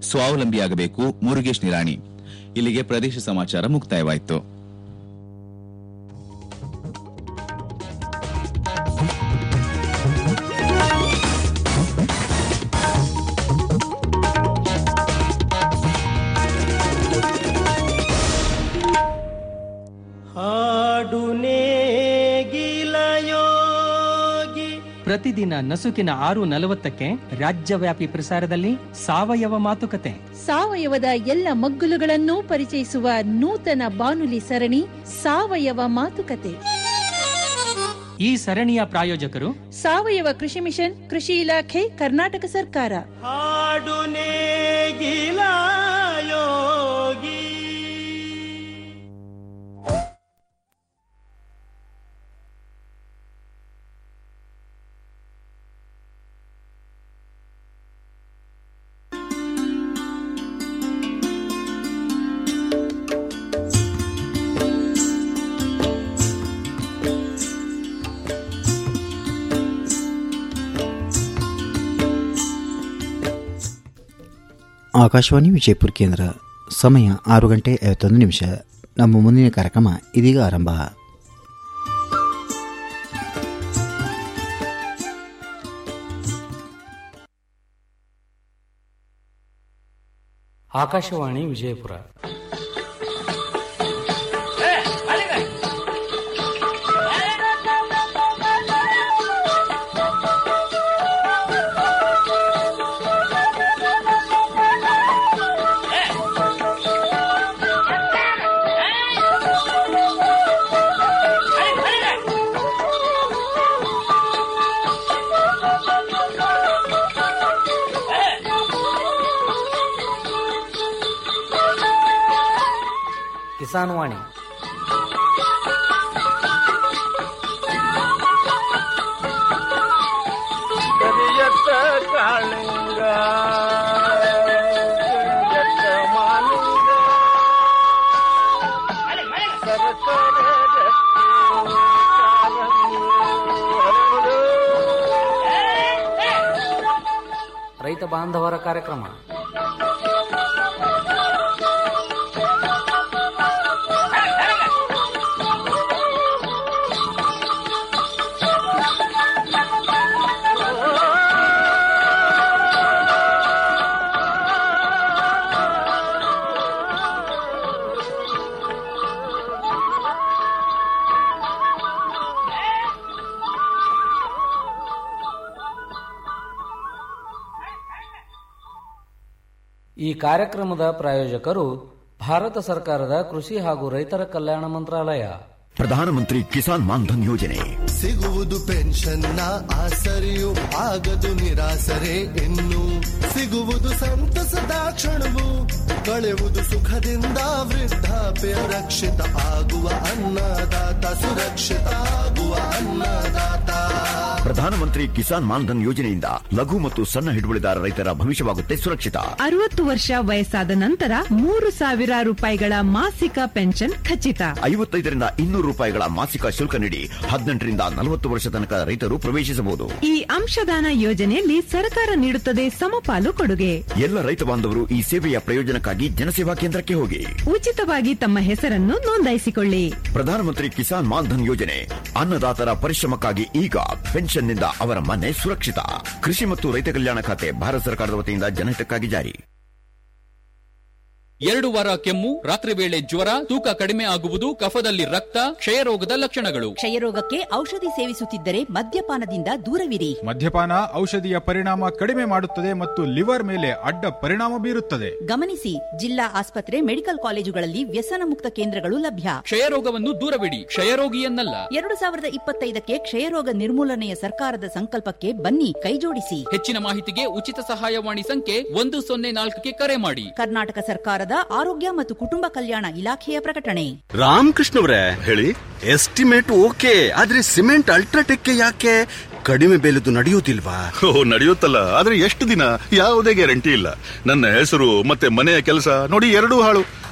ಸ್ವಾವಲಂಬಿಯಾಗಬೇಕು ಮುರುಗೇಶ್ ನಿರಾಣಿ ಇಲ್ಲಿಗೆ ಪ್ರದೇಶ ಸಮಾಚಾರ ಮುಕ್ತಾಯವಾಯಿತು ಹಾಡು ನೇಗಿಲಯೋಗಿ ಪ್ರತಿದಿನ ನಸುಕಿನ ಆರು ನಲವತ್ತಕ್ಕೆ ರಾಜ್ಯವ್ಯಾಪಿ ಪ್ರಸಾರದಲ್ಲಿ ಸಾವಯವ ಮಾತುಕತೆ ಸಾವಯವದ ಎಲ್ಲ ಮಗ್ಗುಲುಗಳನ್ನು ಪರಿಚಯಿಸುವ ನೂತನ ಬಾನುಲಿ ಸರಣಿ ಸಾವಯವ ಮಾತುಕತೆ ಈ ಸರಣಿಯ ಪ್ರಾಯೋಜಕರು ಸಾವಯವ ಕೃಷಿ ಮಿಷನ್ ಕೃಷಿ ಇಲಾಖೆ ಕರ್ನಾಟಕ ಸರ್ಕಾರ ಹಾಡು ನೇಗಿಲಯೋಗಿ ಆಕಾಶವಾಣಿ ವಿಜಯಪುರ ಕೇಂದ್ರ ಸಮಯ ಆರು ಗಂಟೆ ಐವತ್ತೊಂದು ನಿಮಿಷ ನಮ್ಮ ಮುಂದಿನ ಕಾರ್ಯಕ್ರಮ ಇದೀಗ ಆರಂಭ ಆಕಾಶವಾಣಿ ವಿಜಯಪುರ ಕಿಸಾನ್ ವಾಣಿ ಕರಿಯತ್ತ ಕಾಳಿಂಗ ಕರಿಯತ್ತ ಮಾಲಿಂಗ ಸರಸರ ರಕ್ತಿ ಕಾಲಂಗಿ ಹರಡು. ರೈತ ಬಾಂಧವರ ಕಾರ್ಯಕ್ರಮ ಈ ಕಾರ್ಯಕ್ರಮದ ಪ್ರಾಯೋಜಕರು ಭಾರತ ಸರ್ಕಾರದ ಕೃಷಿ ಹಾಗೂ ರೈತರ ಕಲ್ಯಾಣ ಮಂತ್ರಾಲಯ ಪ್ರಧಾನಮಂತ್ರಿ ಕಿಸಾನ್ ಮಾನ್ಧನ್ ಯೋಜನೆ ಸಿಗುವುದು ಪೆನ್ಷನ್ನ ಆಸರೆಯು ಆಗದು ನಿರಾಸರೆ ಇನ್ನು ಸಿಗುವುದು ಸಂತಸದ ಕ್ಷಣವು ಕಳೆಯುವುದು ಸುಖದಿಂದ ವೃದ್ಧಾಪ್ಯ ರಕ್ಷಿತ ಆಗುವ ಅನ್ನದಾತ ಸುರಕ್ಷಿತ ಆಗುವ ಅನ್ನದಾತ ಪ್ರಧಾನಮಂತ್ರಿ ಕಿಸಾನ್ ಮಾನ್ಧನ್ ಯೋಜನೆಯಿಂದ ಲಘು ಮತ್ತು ಸಣ್ಣ ಹಿಡುವಳಿದಾರ ರೈತರ ಭವಿಷ್ಯವಾಗುತ್ತೆ ಸುರಕ್ಷಿತ ಅರವತ್ತು ವರ್ಷ ವಯಸ್ಸಾದ ನಂತರ ಮೂರು ಸಾವಿರ ರೂಪಾಯಿಗಳ ಮಾಸಿಕ ಪೆನ್ಷನ್ ಖಚಿತ ಐವತ್ತೈದರಿಂದ ಇನ್ನೂರು ರೂಪಾಯಿಗಳ ಮಾಸಿಕ ಶುಲ್ಕ ನೀಡಿ ಹದಿನೆಂಟರಿಂದ ನಲವತ್ತು ವರ್ಷ ತನಕ ರೈತರು ಪ್ರವೇಶಿಸಬಹುದು ಈ ಅಂಶದಾನ ಯೋಜನೆಯಲ್ಲಿ ಸರ್ಕಾರ ನೀಡುತ್ತದೆ ಸಮಪಾಲು ಕೊಡುಗೆ ಎಲ್ಲ ರೈತ ಬಾಂಧವರು ಈ ಸೇವೆಯ ಪ್ರಯೋಜನಕ್ಕಾಗಿ ಜನಸೇವಾ ಕೇಂದ್ರಕ್ಕೆ ಹೋಗಿ ಉಚಿತವಾಗಿ ತಮ್ಮ ಹೆಸರನ್ನು ನೋಂದಾಯಿಸಿಕೊಳ್ಳಿ ಪ್ರಧಾನಮಂತ್ರಿ ಕಿಸಾನ್ ಮಾನ್ಧನ್ ಯೋಜನೆ ಅನ್ನದಾತರ ಪರಿಶ್ರಮಕ್ಕಾಗಿ ಈಗ ಪೆನ್ಷನ್ನಿಂದ ಅವರ ಮನೆ ಸುರಕ್ಷಿತ ಕೃಷಿ ಮತ್ತು ರೈತ ಕಲ್ಯಾಣ ಖಾತೆ ಭಾರತ ಸರ್ಕಾರದ ವತಿಯಿಂದ ಜನಹಿತಕ್ಕಾಗಿ ಜಾರಿ ಎರಡು ವಾರ ಕೆಮ್ಮು ರಾತ್ರಿ ವೇಳೆ ಜ್ವರ ತೂಕ ಕಡಿಮೆ ಆಗುವುದು ಕಫದಲ್ಲಿ ರಕ್ತ ಕ್ಷಯರೋಗದ ಲಕ್ಷಣಗಳು ಕ್ಷಯರೋಗಕ್ಕೆ ಔಷಧಿ ಸೇವಿಸುತ್ತಿದ್ದರೆ ಮದ್ಯಪಾನದಿಂದ ದೂರವಿರಿ ಮದ್ಯಪಾನ ಔಷಧಿಯ ಪರಿಣಾಮ ಕಡಿಮೆ ಮಾಡುತ್ತದೆ ಮತ್ತು ಲಿವರ್ ಮೇಲೆ ಅಡ್ಡ ಪರಿಣಾಮ ಬೀರುತ್ತದೆ ಗಮನಿಸಿ ಜಿಲ್ಲಾ ಆಸ್ಪತ್ರೆ ಮೆಡಿಕಲ್ ಕಾಲೇಜುಗಳಲ್ಲಿ ವ್ಯಸನ ಮುಕ್ತ ಕೇಂದ್ರಗಳು ಲಭ್ಯ ಕ್ಷಯರೋಗವನ್ನು ದೂರವಿಡಿ ಕ್ಷಯರೋಗಿಯನ್ನಲ್ಲ ಎರಡು ಸಾವಿರದ ಇಪ್ಪತ್ತೈದಕ್ಕೆ ಕ್ಷಯರೋಗ ನಿರ್ಮೂಲನೆಯ ಸರ್ಕಾರದ ಸಂಕಲ್ಪಕ್ಕೆ ಬನ್ನಿ ಕೈಜೋಡಿಸಿ ಹೆಚ್ಚಿನ ಮಾಹಿತಿಗೆ ಉಚಿತ ಸಹಾಯವಾಣಿ ಸಂಖ್ಯೆ ಒಂದು ಸೊನ್ನೆ ನಾಲ್ಕಕ್ಕೆ ಕರೆ ಮಾಡಿ ಕರ್ನಾಟಕ ಸರ್ಕಾರದ ಆರೋಗ್ಯ ಮತ್ತು ಕುಟುಂಬ ಕಲ್ಯಾಣ ಇಲಾಖೆಯ ಪ್ರಕಟಣೆ ರಾಮಕೃಷ್ಣವ್ರೆ ಹೇಳಿ ಎಸ್ಟಿಮೇಟ್ ಓಕೆ ಆದ್ರೆ ಸಿಮೆಂಟ್ ಅಲ್ಟ್ರಾಟೆಕ್ ಯಾಕೆ ಕಡಿಮೆ ಬೆಲೆದು ನಡೆಯುವುದಿಲ್ವಾ ಓ ನಡೆಯುತ್ತಲ್ಲ ಆದ್ರೆ ಎಷ್ಟು ದಿನ ಯಾವುದೇ ಗ್ಯಾರಂಟಿ ಇಲ್ಲ ನನ್ನ ಹೆಸರು ಮತ್ತೆ ಮನೆಯ ಕೆಲಸ ನೋಡಿ ಎರಡೂ ಹಾಳು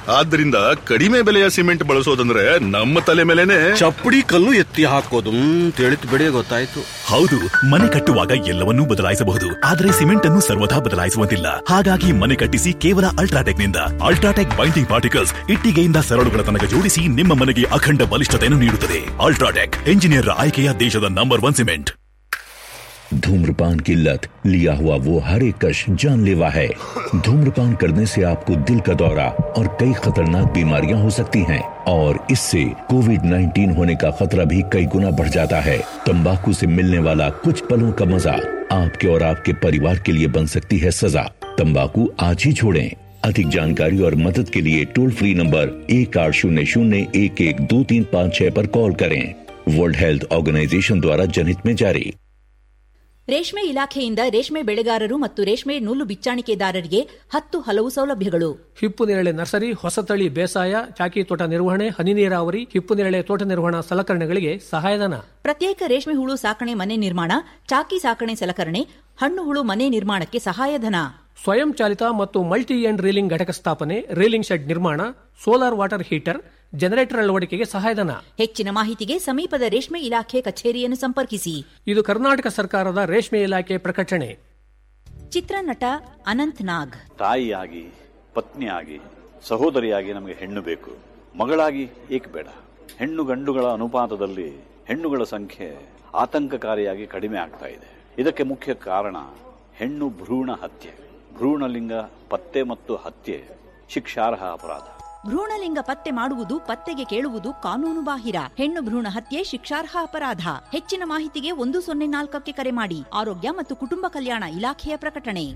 ಆದ್ರಿಂದ ಕಡಿಮೆ ಬೆಲೆಯ ಸಿಮೆಂಟ್ ಬಳಸೋದಂದ್ರೆ ನಮ್ಮ ತಲೆ ಮೇಲೆನೆ ಚಪ್ಪಡಿ ಕಲ್ಲು ಎತ್ತಿ ಹಾಕೋದು ತಿಳಿತು ಬಿಡಿ ಗೊತ್ತಾಯ್ತು ಹೌದು ಮನೆ ಕಟ್ಟುವಾಗ ಎಲ್ಲವನ್ನೂ ಬದಲಾಯಿಸಬಹುದು ಆದರೆ ಸಿಮೆಂಟ್ ಅನ್ನು ಸರ್ವದಾ ಬದಲಾಯಿಸುವಂತಿಲ್ಲ ಹಾಗಾಗಿ ಮನೆ ಕಟ್ಟಿಸಿ ಕೇವಲ ಅಲ್ಟ್ರಾಟೆಕ್ ನಿಂದ ಅಲ್ಟ್ರಾಟೆಕ್ ಬೈಂಡಿಂಗ್ ಪಾರ್ಟಿಕಲ್ಸ್ ಇಟ್ಟಿಗೆಯಿಂದ ಸರಳುಗಳ ತನಕ ಜೋಡಿಸಿ ನಿಮ್ಮ ಮನೆಗೆ ಅಖಂಡ ಬಲಿಷ್ಠತೆಯನ್ನು ನೀಡುತ್ತದೆ ಅಲ್ಟ್ರಾಟೆಕ್ ಎಂಜಿನಿಯರ್ ಆಯ್ಕೆಯ ದೇಶದ ನಂಬರ್ ಒನ್ ಸಿಮೆಂಟ್ धूम्रपान की लत लिया हुआ वो हर एक कश जानलेवा है धूम्रपान करने से आपको दिल का दौरा और कई खतरनाक बीमारियां हो सकती हैं और इससे कोविड 19 होने का खतरा भी कई गुना बढ़ जाता है तंबाकू से मिलने वाला कुछ पलों का मजा आपके और आपके परिवार के लिए बन सकती है सजा तंबाकू आज ही छोड़ें अधिक जानकारी और मदद के लिए टोल फ्री नंबर एक आठ शून्य शून्य एक एक दो तीन पाँच छह पर कॉल करें वर्ल्ड हेल्थ ऑर्गेनाइजेशन द्वारा जनहित में जारी ರೇಷ್ಮೆ ಇಲಾಖೆಯಿಂದ ರೇಷ್ಮೆ ಬೆಳೆಗಾರರು ಮತ್ತು ರೇಷ್ಮೆ ನೂಲು ಬಿಚ್ಚಾಣಿಕೆದಾರರಿಗೆ ಹತ್ತು ಹಲವು ಸೌಲಭ್ಯಗಳು ಹಿಪ್ಪು ನೇರಳೆ ನರ್ಸರಿ ಹೊಸತಳಿ ಬೇಸಾಯ ಚಾಕಿ ತೋಟ ನಿರ್ವಹಣೆ ಹನಿ ನೀರಾವರಿ ಹಿಪ್ಪು ನೇರಳೆ ತೋಟ ನಿರ್ವಹಣಾ ಸಲಕರಣೆಗಳಿಗೆ ಸಹಾಯಧನ ಪ್ರತ್ಯೇಕ ರೇಷ್ಮೆ ಹುಳು ಸಾಕಣೆ ಮನೆ ನಿರ್ಮಾಣ ಚಾಕಿ ಸಾಕಣೆ ಸಲಕರಣೆ ಹಣ್ಣು ಹುಳು ಮನೆ ನಿರ್ಮಾಣಕ್ಕೆ ಸಹಾಯಧನ ಸ್ವಯಂ ಚಾಲಿತ ಮತ್ತು ಮಲ್ಟಿ ಎಂಡ್ ರೀಲಿಂಗ್ ಘಟಕ ಸ್ಥಾಪನೆ ರೀಲಿಂಗ್ ಶೆಡ್ ನಿರ್ಮಾಣ ಸೋಲಾರ್ ವಾಟರ್ ಹೀಟರ್ ಜನರೇಟರ್ ಅಳವಡಿಕೆಗೆ ಸಹಾಯಧನ ಹೆಚ್ಚಿನ ಮಾಹಿತಿಗೆ ಸಮೀಪದ ರೇಷ್ಮೆ ಇಲಾಖೆ ಕಚೇರಿಯನ್ನು ಸಂಪರ್ಕಿಸಿ ಇದು ಕರ್ನಾಟಕ ಸರ್ಕಾರದ ರೇಷ್ಮೆ ಇಲಾಖೆ ಪ್ರಕಟಣೆ ಚಿತ್ರನಟ ಅನಂತ್ ನಾಗ್ ತಾಯಿಯಾಗಿ ಪತ್ನಿಯಾಗಿ ಸಹೋದರಿಯಾಗಿ ನಮಗೆ ಹೆಣ್ಣು ಬೇಕು ಮಗಳಾಗಿ ಏಕೆ ಬೇಡ ಹೆಣ್ಣು ಗಂಡುಗಳ ಅನುಪಾತದಲ್ಲಿ ಹೆಣ್ಣುಗಳ ಸಂಖ್ಯೆ ಆತಂಕಕಾರಿಯಾಗಿ ಕಡಿಮೆ ಆಗ್ತಾ ಇದೆ ಇದಕ್ಕೆ ಮುಖ್ಯ ಕಾರಣ ಹೆಣ್ಣು ಭ್ರೂಣ ಹತ್ಯೆ ಭ್ರೂಣಲಿಂಗ ಪತ್ತೆ ಮತ್ತು ಹತ್ಯೆ ಶಿಕ್ಷಾರ್ಹ ಅಪರಾಧ ಭ್ರೂಣಲಿಂಗ ಪತ್ತೆ ಮಾಡುವುದು ಪತ್ತೆಗೆ ಕೇಳುವುದು ಕಾನೂನು ಬಾಹಿರ ಹೆಣ್ಣು ಭ್ರೂಣ ಹತ್ಯೆ ಶಿಕ್ಷಾರ್ಹ ಅಪರಾಧ ಹೆಚ್ಚಿನ ಮಾಹಿತಿಗೆ ಒಂದು ಸೊನ್ನೆ ನಾಲ್ಕಕ್ಕೆ ಕರೆ ಮಾಡಿ ಆರೋಗ್ಯ ಮತ್ತು ಕುಟುಂಬ ಕಲ್ಯಾಣ ಇಲಾಖೆಯ ಪ್ರಕಟಣೆ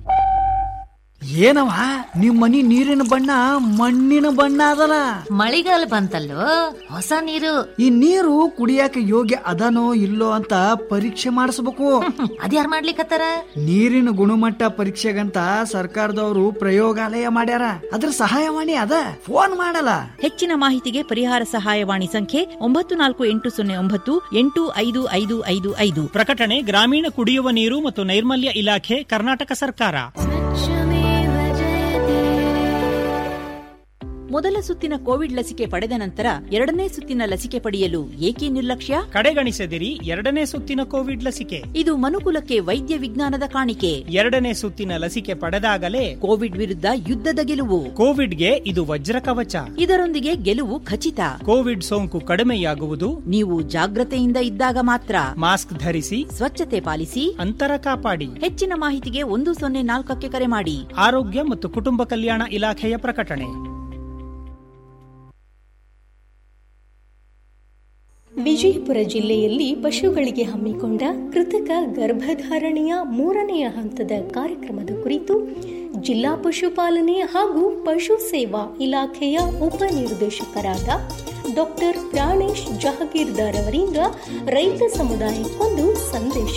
ಏನವ ನಿಮ್ ಮನಿ ನೀರಿನ ಬಣ್ಣ ಮಣ್ಣಿನ ಬಣ್ಣ ಅದಲ್ಲ ಮಳಿಗಾಲ ಬಂತಲ್ಲೋ ಹೊಸ ನೀರು ಈ ನೀರು ಕುಡಿಯಾಕ ಯೋಗ್ಯ ಅದನೋ ಇಲ್ಲೋ ಅಂತ ಪರೀಕ್ಷೆ ಮಾಡಿಸ್ಬೇಕು ಅದ್ಯಾರ್ ಮಾಡ್ಲಿಕತ್ತಾರ ನೀರಿನ ಗುಣಮಟ್ಟ ಪರೀಕ್ಷೆಗಂತ ಸರ್ಕಾರದವರು ಪ್ರಯೋಗಾಲಯ ಮಾಡ್ಯಾರ ಅದ್ರ ಸಹಾಯವಾಣಿ ಅದ ಫೋನ್ ಮಾಡಲ್ಲ ಹೆಚ್ಚಿನ ಮಾಹಿತಿಗೆ ಪರಿಹಾರ ಸಹಾಯವಾಣಿ ಸಂಖ್ಯೆ ಒಂಬತ್ತು ನಾಲ್ಕು ಎಂಟು ಸೊನ್ನೆ ಒಂಬತ್ತು ಎಂಟು ಐದು ಐದು ಐದು ಐದು ಪ್ರಕಟಣೆ ಗ್ರಾಮೀಣ ಕುಡಿಯುವ ನೀರು ಮತ್ತು ನೈರ್ಮಲ್ಯ ಇಲಾಖೆ ಕರ್ನಾಟಕ ಸರ್ಕಾರ ಮೊದಲ ಸುತ್ತಿನ ಕೋವಿಡ್ ಲಸಿಕೆ ಪಡೆದ ನಂತರ ಎರಡನೇ ಸುತ್ತಿನ ಲಸಿಕೆ ಪಡೆಯಲು ಏಕೆ ನಿರ್ಲಕ್ಷ್ಯ ಕಡೆಗಣಿಸದಿರಿ ಎರಡನೇ ಸುತ್ತಿನ ಕೋವಿಡ್ ಲಸಿಕೆ ಇದು ಮನುಕುಲಕ್ಕೆ ವೈದ್ಯ ವಿಜ್ಞಾನದ ಕಾಣಿಕೆ ಎರಡನೇ ಸುತ್ತಿನ ಲಸಿಕೆ ಪಡೆದಾಗಲೇ ಕೋವಿಡ್ ವಿರುದ್ಧ ಯುದ್ಧದ ಗೆಲುವು ಕೋವಿಡ್ಗೆ ಇದು ವಜ್ರ ಕವಚ ಇದರೊಂದಿಗೆ ಗೆಲುವು ಖಚಿತ ಕೋವಿಡ್ ಸೋಂಕು ಕಡಿಮೆಯಾಗುವುದು ನೀವು ಜಾಗ್ರತೆಯಿಂದ ಇದ್ದಾಗ ಮಾತ್ರ ಮಾಸ್ಕ್ ಧರಿಸಿ ಸ್ವಚ್ಛತೆ ಪಾಲಿಸಿ ಅಂತರ ಕಾಪಾಡಿ ಹೆಚ್ಚಿನ ಮಾಹಿತಿಗೆ ಒಂದು ಸೊನ್ನೆ ನಾಲ್ಕಕ್ಕೆ ಕರೆ ಮಾಡಿ ಆರೋಗ್ಯ ಮತ್ತು ಕುಟುಂಬ ಕಲ್ಯಾಣ ಇಲಾಖೆಯ ಪ್ರಕಟಣೆ ವಿಜಯಪುರ ಜಿಲ್ಲೆಯಲ್ಲಿ ಪಶುಗಳಿಗೆ ಹಮ್ಮಿಕೊಂಡ ಕೃತಕ ಗರ್ಭಧಾರಣೆಯ ಮೂರನೆಯ ಹಂತದ ಕಾರ್ಯಕ್ರಮದ ಕುರಿತು ಜಿಲ್ಲಾ ಪಶುಪಾಲನೆ ಹಾಗೂ ಪಶು ಸೇವಾ ಇಲಾಖೆಯ ಉಪನಿರ್ದೇಶಕರಾದ ಡಾಕ್ಟರ್ ಪ್ರಾಣೇಶ್ ಜಹಗೀರ್ದಾರ್ ಅವರಿಂದ ರೈತ ಸಮುದಾಯಕ್ಕೊಂದು ಸಂದೇಶ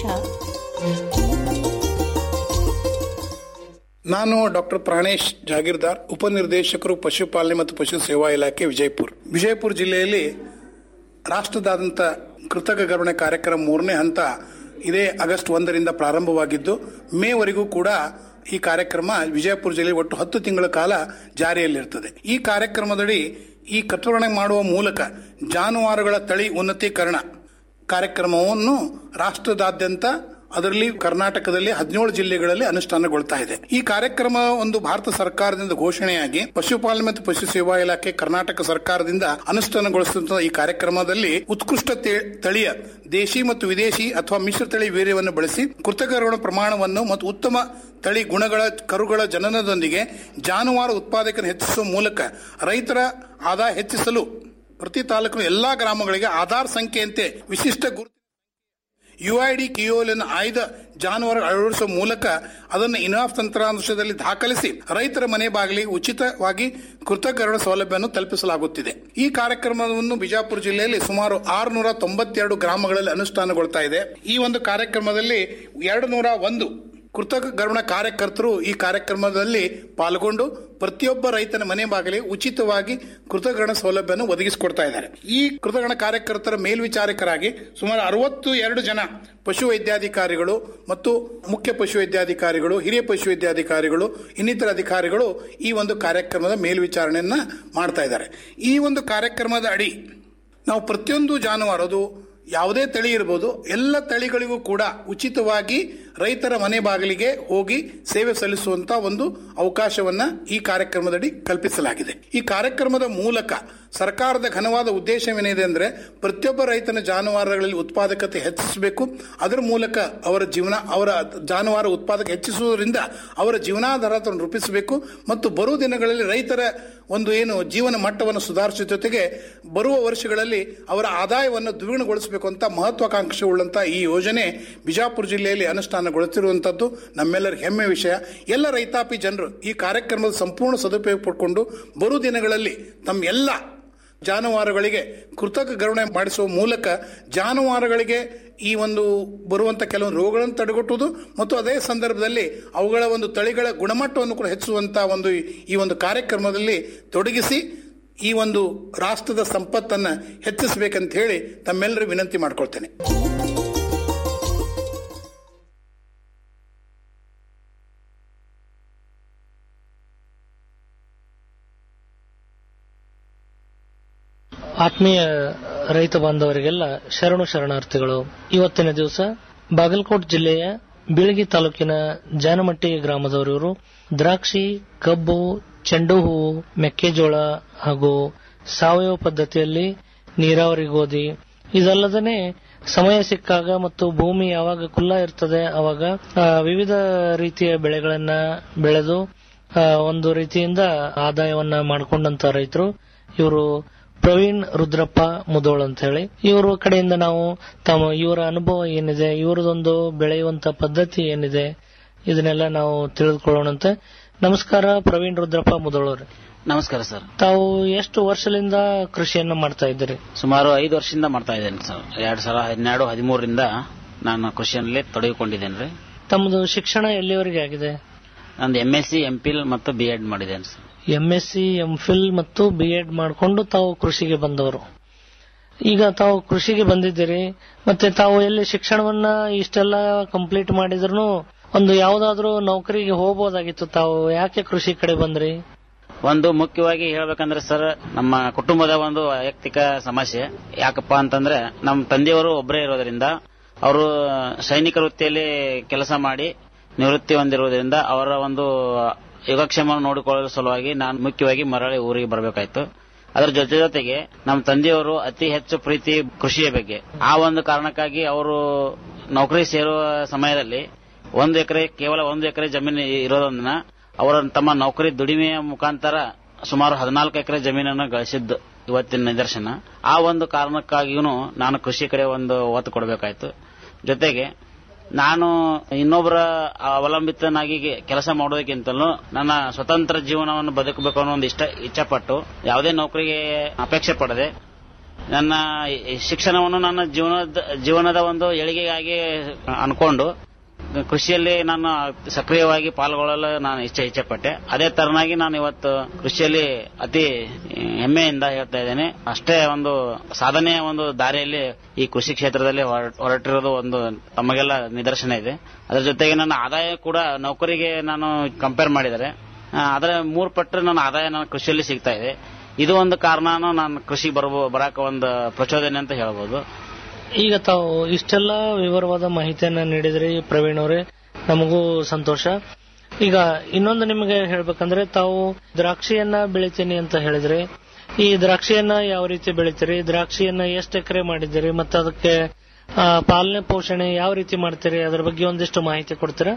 ನಾನು ಡಾಕ್ಟರ್ ಪ್ರಾಣೇಶ್ ಜಾಗೀರ್ದಾರ್ ಉಪನಿರ್ದೇಶಕರು ಪಶುಪಾಲನೆ ಮತ್ತು ಪಶು ಸೇವಾ ಇಲಾಖೆ ವಿಜಯಪುರ ವಿಜಯಪುರ ಜಿಲ್ಲೆಯಲ್ಲಿ ರಾಷ್ಟ್ರದಾದ್ಯಂತ ಕೃತಕ ಗರ್ಭಣೆ ಕಾರ್ಯಕ್ರಮ ಮೂರನೇ ಹಂತ ಇದೇ ಆಗಸ್ಟ್ ಒಂದರಿಂದ ಪ್ರಾರಂಭವಾಗಿದ್ದು ಮೇವರೆಗೂ ಕೂಡ ಈ ಕಾರ್ಯಕ್ರಮ ವಿಜಯಪುರ ಜಿಲ್ಲೆ ಒಟ್ಟು ಹತ್ತು ತಿಂಗಳ ಕಾಲ ಜಾರಿಯಲ್ಲಿರ್ತದೆ ಈ ಕಾರ್ಯಕ್ರಮದಡಿ ಈ ಕೃತಕರಣೆ ಮಾಡುವ ಮೂಲಕ ಜಾನುವಾರುಗಳ ತಳಿ ಉನ್ನತೀಕರಣ ಕಾರ್ಯಕ್ರಮವನ್ನು ರಾಷ್ಟ್ರದಾದ್ಯಂತ ಅದರಲ್ಲಿ ಕರ್ನಾಟಕದಲ್ಲಿ ಹದಿನೇಳು ಜಿಲ್ಲೆಗಳಲ್ಲಿ ಅನುಷ್ಠಾನಗೊಳ್ತಾ ಇದೆ ಈ ಕಾರ್ಯಕ್ರಮ ಒಂದು ಭಾರತ ಸರ್ಕಾರದಿಂದ ಘೋಷಣೆಯಾಗಿ ಪಶುಪಾಲನೆ ಮತ್ತು ಪಶು ಸೇವಾ ಇಲಾಖೆ ಕರ್ನಾಟಕ ಸರ್ಕಾರದಿಂದ ಅನುಷ್ಠಾನಗೊಳಿಸುವಂತಹ ಈ ಕಾರ್ಯಕ್ರಮದಲ್ಲಿ ಉತ್ಕೃಷ್ಟ ತೆ- ತಳಿಯ ದೇಶಿ ಮತ್ತು ವಿದೇಶಿ ಅಥವಾ ಮಿಶ್ರ ತಳಿ ವೀರ್ಯವನ್ನು ಬಳಸಿ ಕೃತಕರಣ ಪ್ರಮಾಣವನ್ನು ಮತ್ತು ಉತ್ತಮ ತಳಿ ಗುಣಗಳ ಕರುಗಳ ಜನನದೊಂದಿಗೆ ಜಾನುವಾರು ಉತ್ಪಾದಕನ ಹೆಚ್ಚಿಸುವ ಮೂಲಕ ರೈತರ ಆದಾಯ ಹೆಚ್ಚಿಸಲು ಪ್ರತಿ ತಾಲೂಕಿನ ಎಲ್ಲಾ ಗ್ರಾಮಗಳಿಗೆ ಆಧಾರ್ ಸಂಖ್ಯೆಯಂತೆ ವಿಶಿಷ್ಟ ಗುರುತು ಯುಐಡಿ ಕಿಯೋಲಿನ ಆಯ್ದ ಜಾನುವಾರು ಅಳವಡಿಸುವ ಮೂಲಕ ಅದನ್ನು ಇನಾಫ್ ತಂತ್ರಾಂಶದಲ್ಲಿ ದಾಖಲಿಸಿ ರೈತರ ಮನೆ ಬಾಗಿಲಿಗೆ ಉಚಿತವಾಗಿ ಕೃತಕರಣ ಸೌಲಭ್ಯವನ್ನು ತಲುಪಿಸಲಾಗುತ್ತಿದೆ ಈ ಕಾರ್ಯಕ್ರಮವನ್ನು ಬಿಜಾಪುರ ಜಿಲ್ಲೆಯಲ್ಲಿ ಸುಮಾರು ಆರುನೂರ ತೊಂಬತ್ತೆರಡು ಗ್ರಾಮಗಳಲ್ಲಿ ಅನುಷ್ಠಾನಗೊಳ್ತಾ ಇದೆ ಈ ಒಂದು ಕಾರ್ಯಕ್ರಮದಲ್ಲಿ ಎರಡು ನೂರ ಒಂದು ಕೃತಕ ಗರುಣ ಕಾರ್ಯಕರ್ತರು ಈ ಕಾರ್ಯಕ್ರಮದಲ್ಲಿ ಪಾಲ್ಗೊಂಡು ಪ್ರತಿಯೊಬ್ಬ ರೈತನ ಮನೆ ಬಾಗಿಲಿಗೆ ಉಚಿತವಾಗಿ ಕೃತಕಗಣ ಸೌಲಭ್ಯವನ್ನು ಒದಗಿಸಿಕೊಡ್ತಾ ಇದ್ದಾರೆ ಈ ಕೃತಗಣ ಕಾರ್ಯಕರ್ತರ ಮೇಲ್ವಿಚಾರಕರಾಗಿ ಸುಮಾರು ಅರವತ್ತು ಎರಡು ಜನ ಪಶು ವೈದ್ಯಾಧಿಕಾರಿಗಳು ಮತ್ತು ಮುಖ್ಯ ಪಶು ವೈದ್ಯಾಧಿಕಾರಿಗಳು ಹಿರಿಯ ಪಶು ವೈದ್ಯಾಧಿಕಾರಿಗಳು ಇನ್ನಿತರ ಅಧಿಕಾರಿಗಳು ಈ ಒಂದು ಕಾರ್ಯಕ್ರಮದ ಮೇಲ್ವಿಚಾರಣೆಯನ್ನ ಮಾಡ್ತಾ ಇದ್ದಾರೆ ಈ ಒಂದು ಕಾರ್ಯಕ್ರಮದ ಅಡಿ ನಾವು ಪ್ರತಿಯೊಂದು ಜಾನುವಾರು ಅದು ಯಾವುದೇ ತಳಿ ಇರಬಹುದು ಎಲ್ಲ ತಳಿಗಳಿಗೂ ಕೂಡ ಉಚಿತವಾಗಿ ರೈತರ ಮನೆ ಬಾಗಿಲಿಗೆ ಹೋಗಿ ಸೇವೆ ಸಲ್ಲಿಸುವಂತ ಒಂದು ಅವಕಾಶವನ್ನ ಈ ಕಾರ್ಯಕ್ರಮದಡಿ ಕಲ್ಪಿಸಲಾಗಿದೆ ಈ ಕಾರ್ಯಕ್ರಮದ ಮೂಲಕ ಸರ್ಕಾರದ ಘನವಾದ ಉದ್ದೇಶವೇನಿದೆ ಅಂದ್ರೆ ಪ್ರತಿಯೊಬ್ಬ ರೈತನ ಜಾನುವಾರುಗಳಲ್ಲಿ ಉತ್ಪಾದಕತೆ ಹೆಚ್ಚಿಸಬೇಕು ಅದರ ಮೂಲಕ ಅವರ ಜೀವನ ಅವರ ಜಾನುವಾರು ಉತ್ಪಾದಕ ಹೆಚ್ಚಿಸುವುದರಿಂದ ಅವರ ಜೀವನಾಧಾರವನ್ನು ರೂಪಿಸಬೇಕು ಮತ್ತು ಬರುವ ದಿನಗಳಲ್ಲಿ ರೈತರ ಒಂದು ಏನು ಜೀವನ ಮಟ್ಟವನ್ನು ಸುಧಾರಿಸುವ ಜೊತೆಗೆ ಬರುವ ವರ್ಷಗಳಲ್ಲಿ ಅವರ ಆದಾಯವನ್ನು ದ್ವಿಗುಣಗೊಳಿಸಬೇಕು ಅಂತ ಮಹತ್ವಾಕಾಂಕ್ಷೆ ಉಳ್ಳಂತ ಈ ಯೋಜನೆ ಬಿಜಾಪುರ ಜಿಲ್ಲೆಯಲ್ಲಿ ಅನುಷ್ಠಾನಗೊಳಿಸಿರುವಂತದ್ದು ನಮ್ಮೆಲ್ಲರ ಹೆಮ್ಮೆ ವಿಷಯ ಎಲ್ಲ ರೈತಾಪಿ ಜನರು ಈ ಕಾರ್ಯಕ್ರಮದ ಸಂಪೂರ್ಣ ಸದುಪಯೋಗ ಪಡ್ಕೊಂಡು ಬರುವ ದಿನಗಳಲ್ಲಿ ತಮ್ಮ ಎಲ್ಲ ಜಾನುವಾರುಗಳಿಗೆ ಕೃತಕ ಗರುಣೆ ಮಾಡಿಸುವ ಮೂಲಕ ಜಾನುವಾರುಗಳಿಗೆ ಈ ಒಂದು ಬರುವಂತ ಕೆಲವು ರೋಗಗಳನ್ನು ತಡೆಗಟ್ಟುವುದು ಮತ್ತು ಅದೇ ಸಂದರ್ಭದಲ್ಲಿ ಅವುಗಳ ಒಂದು ತಳಿಗಳ ಗುಣಮಟ್ಟವನ್ನು ಕೂಡ ಹೆಚ್ಚಿಸುವಂತ ಒಂದು ಈ ಒಂದು ಕಾರ್ಯಕ್ರಮದಲ್ಲಿ ತೊಡಗಿಸಿ ಈ ಒಂದು ರಾಷ್ಟ್ರದ ಸಂಪತ್ತನ್ನ ಹೆಚ್ಚಿಸಬೇಕಂತ ಹೇಳಿ ತಮ್ಮೆಲ್ಲರೂ ವಿನಂತಿ ಮಾಡ್ಕೊಳ್ತೇನೆ ಆತ್ಮೀಯ ರೈತ ಬಾಂಧವರಿಗೆಲ್ಲ ಶರಣು ಶರಣಾರ್ಥಿಗಳು ಇವತ್ತಿನ ದಿವಸ ಬಾಗಲಕೋಟ್ ಜಿಲ್ಲೆಯ ಬೀಳಗಿ ತಾಲೂಕಿನ ಜಾನಮಟ್ಟಿ ಗ್ರಾಮದವರಿವರು ದ್ರಾಕ್ಷಿ ಕಬ್ಬು ಚೆಂಡು ಹೂವು ಮೆಕ್ಕೆಜೋಳ ಹಾಗೂ ಸಾವಯವ ಪದ್ಧತಿಯಲ್ಲಿ ನೀರಾವರಿ ಗೋಧಿ ಇದಲ್ಲದೇ ಸಮಯ ಸಿಕ್ಕಾಗ ಮತ್ತು ಭೂಮಿ ಯಾವಾಗ ಖುಲ್ಲಾ ಇರ್ತದೆ ಅವಾಗ ಆ, ವಿವಿಧ ರೀತಿಯ ಬೆಳೆಗಳನ್ನ ಬೆಳೆದು ಆ, ಒಂದು ರೀತಿಯಿಂದ ಆದಾಯವನ್ನ ಮಾಡಿಕೊಂಡಂತ ರೈತರು ಇವರು ಪ್ರವೀಣ್ ರುದ್ರಪ್ಪ ಮುದೋಳ್ ಅಂತ ಹೇಳಿ ಇವ್ರ ಕಡೆಯಿಂದ ನಾವು ತಮ್ಮ ಇವರ ಅನುಭವ ಏನಿದೆ ಇವರದೊಂದು ಬೆಳೆಯುವಂತ ಪದ್ಧತಿ ಏನಿದೆ ಇದನ್ನೆಲ್ಲ ನಾವು ತಿಳಿದುಕೊಳ್ಳೋಣಂತೆ ನಮಸ್ಕಾರ ಪ್ರವೀಣ್ ರುದ್ರಪ್ಪ ಮುದೋಳವ್ರೆ ನಮಸ್ಕಾರ ಸರ್ ತಾವು ಎಷ್ಟು ವರ್ಷದಿಂದ ಕೃಷಿಯನ್ನ ಮಾಡ್ತಾ ಇದ್ದೀರಿ ಸುಮಾರು ಐದು ವರ್ಷದಿಂದ ಮಾಡ್ತಾ ಇದ್ದೇನೆ ಸರ್ ಎರಡ್ ಸಾವಿರ ಹನ್ನೆರಡು ಹದಿಮೂರರಿಂದ ನಾನು ಕೃಷಿಯಲ್ಲಿ ತೊಡಗಿಕೊಂಡಿದ್ದೇನೆ ರೀ ತಮ್ಮದು ಶಿಕ್ಷಣ ಎಲ್ಲಿವರೆಗೆ ಆಗಿದೆ ನಂದು M S C M Phil ಮತ್ತು ಬಿ ಎಡ್ ಮಾಡಿದ್ದೇನೆ sir M S C M Phil ಮತ್ತು ಬಿ ಎಡ್ ಮಾಡಿಕೊಂಡು ತಾವು ಕೃಷಿಗೆ ಬಂದವರು ಈಗ ತಾವು ಕೃಷಿಗೆ ಬಂದಿದ್ದೀರಿ ಮತ್ತೆ ತಾವು ಎಲ್ಲಿ ಶಿಕ್ಷಣವನ್ನ ಇಷ್ಟೆಲ್ಲ ಕಂಪ್ಲೀಟ್ ಮಾಡಿದ್ರು ಒಂದು ಯಾವ್ದಾದ್ರು ನೌಕರಿಗೆ ಹೋಗ್ಬೋದಾಗಿತ್ತು ತಾವು ಯಾಕೆ ಕೃಷಿ ಕಡೆ ಬಂದ್ರಿ ಒಂದು ಮುಖ್ಯವಾಗಿ ಹೇಳ್ಬೇಕಂದ್ರೆ ಸರ್ ನಮ್ಮ ಕುಟುಂಬದ ಒಂದು ವೈಯಕ್ತಿಕ ಸಮಸ್ಯೆ ಯಾಕಪ್ಪ ಅಂತಂದ್ರೆ ನಮ್ಮ ತಂದೆಯವರು ಒಬ್ಬರೇ ಇರೋದ್ರಿಂದ ಅವರು ಸೈನಿಕ ವೃತ್ತಿಯಲ್ಲಿ ಕೆಲಸ ಮಾಡಿ ನಿವೃತ್ತಿ ಹೊಂದಿರುವುದರಿಂದ ಅವರ ಒಂದು ಯೋಗಕ್ಷೇಮವನ್ನು ನೋಡಿಕೊಳ್ಳುವ ಸಲುವಾಗಿ ನಾನು ಮುಖ್ಯವಾಗಿ ಮರಳಿ ಊರಿಗೆ ಬರಬೇಕಾಯ್ತು ಅದರ ಜೊತೆ ಜೊತೆಗೆ ನಮ್ಮ ತಂದೆಯವರು ಅತಿ ಹೆಚ್ಚು ಪ್ರೀತಿ ಕೃಷಿಯ ಬಗ್ಗೆ ಆ ಒಂದು ಕಾರಣಕ್ಕಾಗಿ ಅವರು ನೌಕರಿ ಸೇರುವ ಸಮಯದಲ್ಲಿ ಒಂದು ಎಕರೆ ಕೇವಲ ಒಂದು ಎಕರೆ ಜಮೀನು ಇರೋದನ್ನ ಅವರ ತಮ್ಮ ನೌಕರಿ ದುಡಿಮೆಯ ಮುಖಾಂತರ ಸುಮಾರು ಹದಿನಾಲ್ಕು ಎಕರೆ ಜಮೀನನ್ನು ಗಳಿಸಿದ್ದು ಇವತ್ತಿನ ನಿದರ್ಶನ ಆ ಒಂದು ಕಾರಣಕ್ಕಾಗಿಯೂ ನಾನು ಕೃಷಿ ಕಡೆ ಒಂದು ಒತ್ತು ಕೊಡಬೇಕಾಯ್ತು ಜೊತೆಗೆ ನಾನು ಇನ್ನೊಬ್ಬರ ಅವಲಂಬಿತನಾಗಿ ಕೆಲಸ ಮಾಡೋದಕ್ಕಿಂತಲೂ ನನ್ನ ಸ್ವತಂತ್ರ ಜೀವನವನ್ನು ಬದುಕಬೇಕು ಅನ್ನೋ ಒಂದು ಇಷ್ಟ ಇಚ್ಛಪಟ್ಟು ಯಾವುದೇ ನೌಕರಿಗೆ ಅಪೇಕ್ಷೆ ಪಡದೆ ನನ್ನ ಈ ಶಿಕ್ಷಣವನ್ನು ನನ್ನ ಜೀವನದ ಜೀವನದ ಒಂದು ಏಳಿಗೆಗಾಗಿ ಅನ್ಕೊಂಡು ಕೃಷಿಯಲ್ಲಿ ನಾನು ಸಕ್ರಿಯವಾಗಿ ಪಾಲ್ಗೊಳ್ಳಲು ನಾನು ಇಚ್ಛೆ ಇಚ್ಛೆಪಟ್ಟೆ ಅದೇ ತರನಾಗಿ ನಾನು ಇವತ್ತು ಕೃಷಿಯಲ್ಲಿ ಅತಿ ಹೆಮ್ಮೆಯಿಂದ ಹೇಳ್ತಾ ಇದ್ದೇನೆ ಅಷ್ಟೇ ಒಂದು ಸಾಧನೆಯ ಒಂದು ದಾರಿಯಲ್ಲಿ ಈ ಕೃಷಿ ಕ್ಷೇತ್ರದಲ್ಲಿ ಹೊರ- ಹೊರಟಿರೋದು ಒಂದು ತಮಗೆಲ್ಲ ನಿದರ್ಶನ ಇದೆ ಅದರ ಜೊತೆಗೆ ನನ್ನ ಆದಾಯ ಕೂಡ ನೌಕರಿಗೆ ನಾನು ಕಂಪೇರ್ ಮಾಡಿದರೆ ಆ, ಅದರ ಮೂರು ಪಟ್ಟು ನನ್ನ ಆದಾಯ ನನ್ನ ಕೃಷಿಯಲ್ಲಿ ಸಿಗ್ತಾ ಇದೆ ಇದು ಒಂದು ಕಾರಣನೂ ನಾನು ಕೃಷಿ ಬರಬೋ ಬರಾಕ ಒಂದು ಪ್ರಚೋದನೆ ಅಂತ ಹೇಳ್ಬೋದು ಈಗ ತಾವು ಇಷ್ಟೆಲ್ಲ ವಿವರವಾದ ಮಾಹಿತಿಯನ್ನ ನೀಡಿದ್ರಿ ಪ್ರವೀಣ್ ಅವರೇ ನಮಗೂ ಸಂತೋಷ ಈಗ ಇನ್ನೊಂದು ನಿಮಗೆ ಹೇಳ್ಬೇಕಂದ್ರೆ ತಾವು ದ್ರಾಕ್ಷಿಯನ್ನ ಬೆಳಿತೀನಿ ಅಂತ ಹೇಳಿದ್ರಿ ಈ ದ್ರಾಕ್ಷಿಯನ್ನ ಯಾವ ರೀತಿ ಬೆಳಿತೀರಿ ದ್ರಾಕ್ಷಿಯನ್ನ ಎಷ್ಟು ಎಕರೆ ಮಾಡಿದ್ದೀರಿ ಮತ್ತೆ ಅದಕ್ಕೆ ಆ, ಪಾಲನೆ ಪೋಷಣೆ ಯಾವ ರೀತಿ ಮಾಡ್ತೀರಿ ಅದ್ರ ಬಗ್ಗೆ ಒಂದಿಷ್ಟು ಮಾಹಿತಿ ಕೊಡ್ತೀರಾ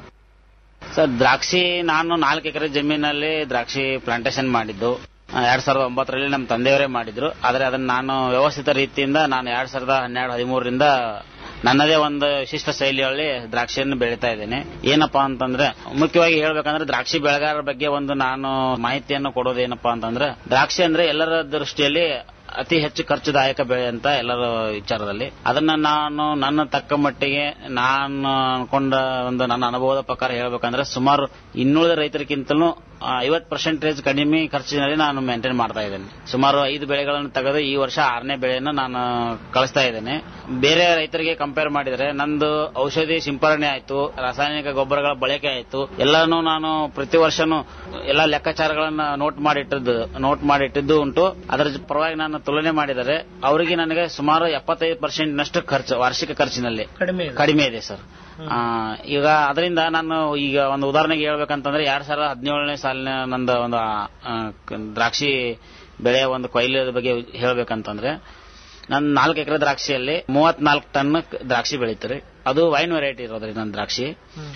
ಸರ್ ದ್ರಾಕ್ಷಿ ನಾನು ನಾಲ್ಕು ಎಕರೆ ಜಮೀನಲ್ಲಿ ದ್ರಾಕ್ಷಿ ಪ್ಲಾಂಟೇಶನ್ ಮಾಡಿದ್ದು ಆ, ಎರಡ್ ಸಾವಿರದ ಒಂಬತ್ತರಲ್ಲಿ ನಮ್ಮ ತಂದೆಯವರೇ ಮಾಡಿದ್ರು ಆದ್ರೆ ಅದನ್ನ ನಾನು ವ್ಯವಸ್ಥಿತ ರೀತಿಯಿಂದ ನಾನು ಎರಡ್ ಸಾವಿರದ ಹನ್ನೆರಡು ಹದಿಮೂರರಿಂದ ನನ್ನದೇ ಒಂದು ವಿಶಿಷ್ಟ ಶೈಲಿಯಲ್ಲಿ ದ್ರಾಕ್ಷಿಯನ್ನು ಬೆಳೀತಾ ಇದ್ದೇನೆ ಏನಪ್ಪಾ ಅಂತಂದ್ರೆ ಮುಖ್ಯವಾಗಿ ಹೇಳ್ಬೇಕಂದ್ರೆ ದ್ರಾಕ್ಷಿ ಬೆಳೆಗಾರರ ಬಗ್ಗೆ ಒಂದು ನಾನು ಮಾಹಿತಿಯನ್ನು ಕೊಡೋದು ಏನಪ್ಪಾ ಅಂತಂದ್ರೆ ದ್ರಾಕ್ಷಿ ಅಂದ್ರೆ ಎಲ್ಲರ ದೃಷ್ಟಿಯಲ್ಲಿ ಅತಿ ಹೆಚ್ಚು ಖರ್ಚುದಾಯಕ ಬೆಳೆ ಅಂತ ಎಲ್ಲರ ವಿಚಾರದಲ್ಲಿ ಅದನ್ನ ನಾನು ನನ್ನ ತಕ್ಕ ಮಟ್ಟಿಗೆ ನಾನು ಅನ್ಕೊಂಡ ಒಂದು ನನ್ನ ಅನುಭವದ ಪ್ರಕಾರ ಹೇಳ್ಬೇಕಂದ್ರೆ ಸುಮಾರು ಇನ್ನುಳಿದ ರೈತರಿಗಿಂತಲೂ ಐವತ್ ಪರ್ಸೆಂಟೇಜ್ ಕಡಿಮೆ ಖರ್ಚಿನಲ್ಲಿ ನಾನು ಮೇಂಟೈನ್ ಮಾಡ್ತಾ ಇದ್ದೇನೆ ಸುಮಾರು ಐದು ಬೆಳೆಗಳನ್ನು ತೆಗೆದು ಈ ವರ್ಷ ಆರನೇ ಬೆಳೆಯನ್ನು ನಾನು ಕಳಿಸ್ತಾ ಇದ್ದೇನೆ ಬೇರೆ ರೈತರಿಗೆ ಕಂಪೇರ್ ಮಾಡಿದರೆ ನಂದು ಔಷಧಿ ಸಿಂಪರಣೆ ಆಯ್ತು ರಾಸಾಯನಿಕ ಗೊಬ್ಬರಗಳ ಬಳಕೆ ಆಯ್ತು ಎಲ್ಲಾನು ನಾನು ಪ್ರತಿ ವರ್ಷನೂ ಎಲ್ಲ ಲೆಕ್ಕಾಚಾರಗಳನ್ನ ನೋಟ್ ಮಾಡಿಟ್ಟಿದ್ದು ನೋಟ್ ಮಾಡಿಟ್ಟಿದ್ದು ಉಂಟು ಅದರ ಜೊ- ಪರವಾಗಿ ನಾನು ತುಲನೆ ಮಾಡಿದರೆ ಅವರಿಗೆ ನನಗೆ ಸುಮಾರು ಎಪ್ಪತ್ತೈದು ಪರ್ಸೆಂಟ್ ನಷ್ಟು ಖರ್ಚು ವಾರ್ಷಿಕ ಖರ್ಚಿನಲ್ಲಿ ಕಡಿಮೆ ಇದೆ. ಕಡಿಮೆ ಇದೆ ಸರ್ ಆ, ಈಗ ಅದರಿಂದ ನಾನು ಈಗ ಒಂದು ಉದಾಹರಣೆಗೆ ಹೇಳ್ಬೇಕಂತಂದ್ರೆ ಎರಡ್ ಸಾವಿರದ ಹದಿನೇಳನೇ ಸಾಲಿನ ನಂದು ಒಂದು ಆ, ಕ- ದ್ರಾಕ್ಷಿ ಬೆಳೆಯ ಒಂದು ಕೊಯ್ಲು ಬಗ್ಗೆ ಹೇಳ್ಬೇಕಂತಂದ್ರೆ ನನ್ನ ನಾಲ್ಕು ಎಕರೆ ದ್ರಾಕ್ಷಿಯಲ್ಲಿ ಮೂವತ್ನಾಲ್ಕು ಟನ್ ಕ- ದ್ರಾಕ್ಷಿ ಬೆಳೀತಾರೆ ಅದು ವೈನ್ ವೆರೈಟಿ ಇರೋದ್ರಿ ನನ್ನ ದ್ರಾಕ್ಷಿ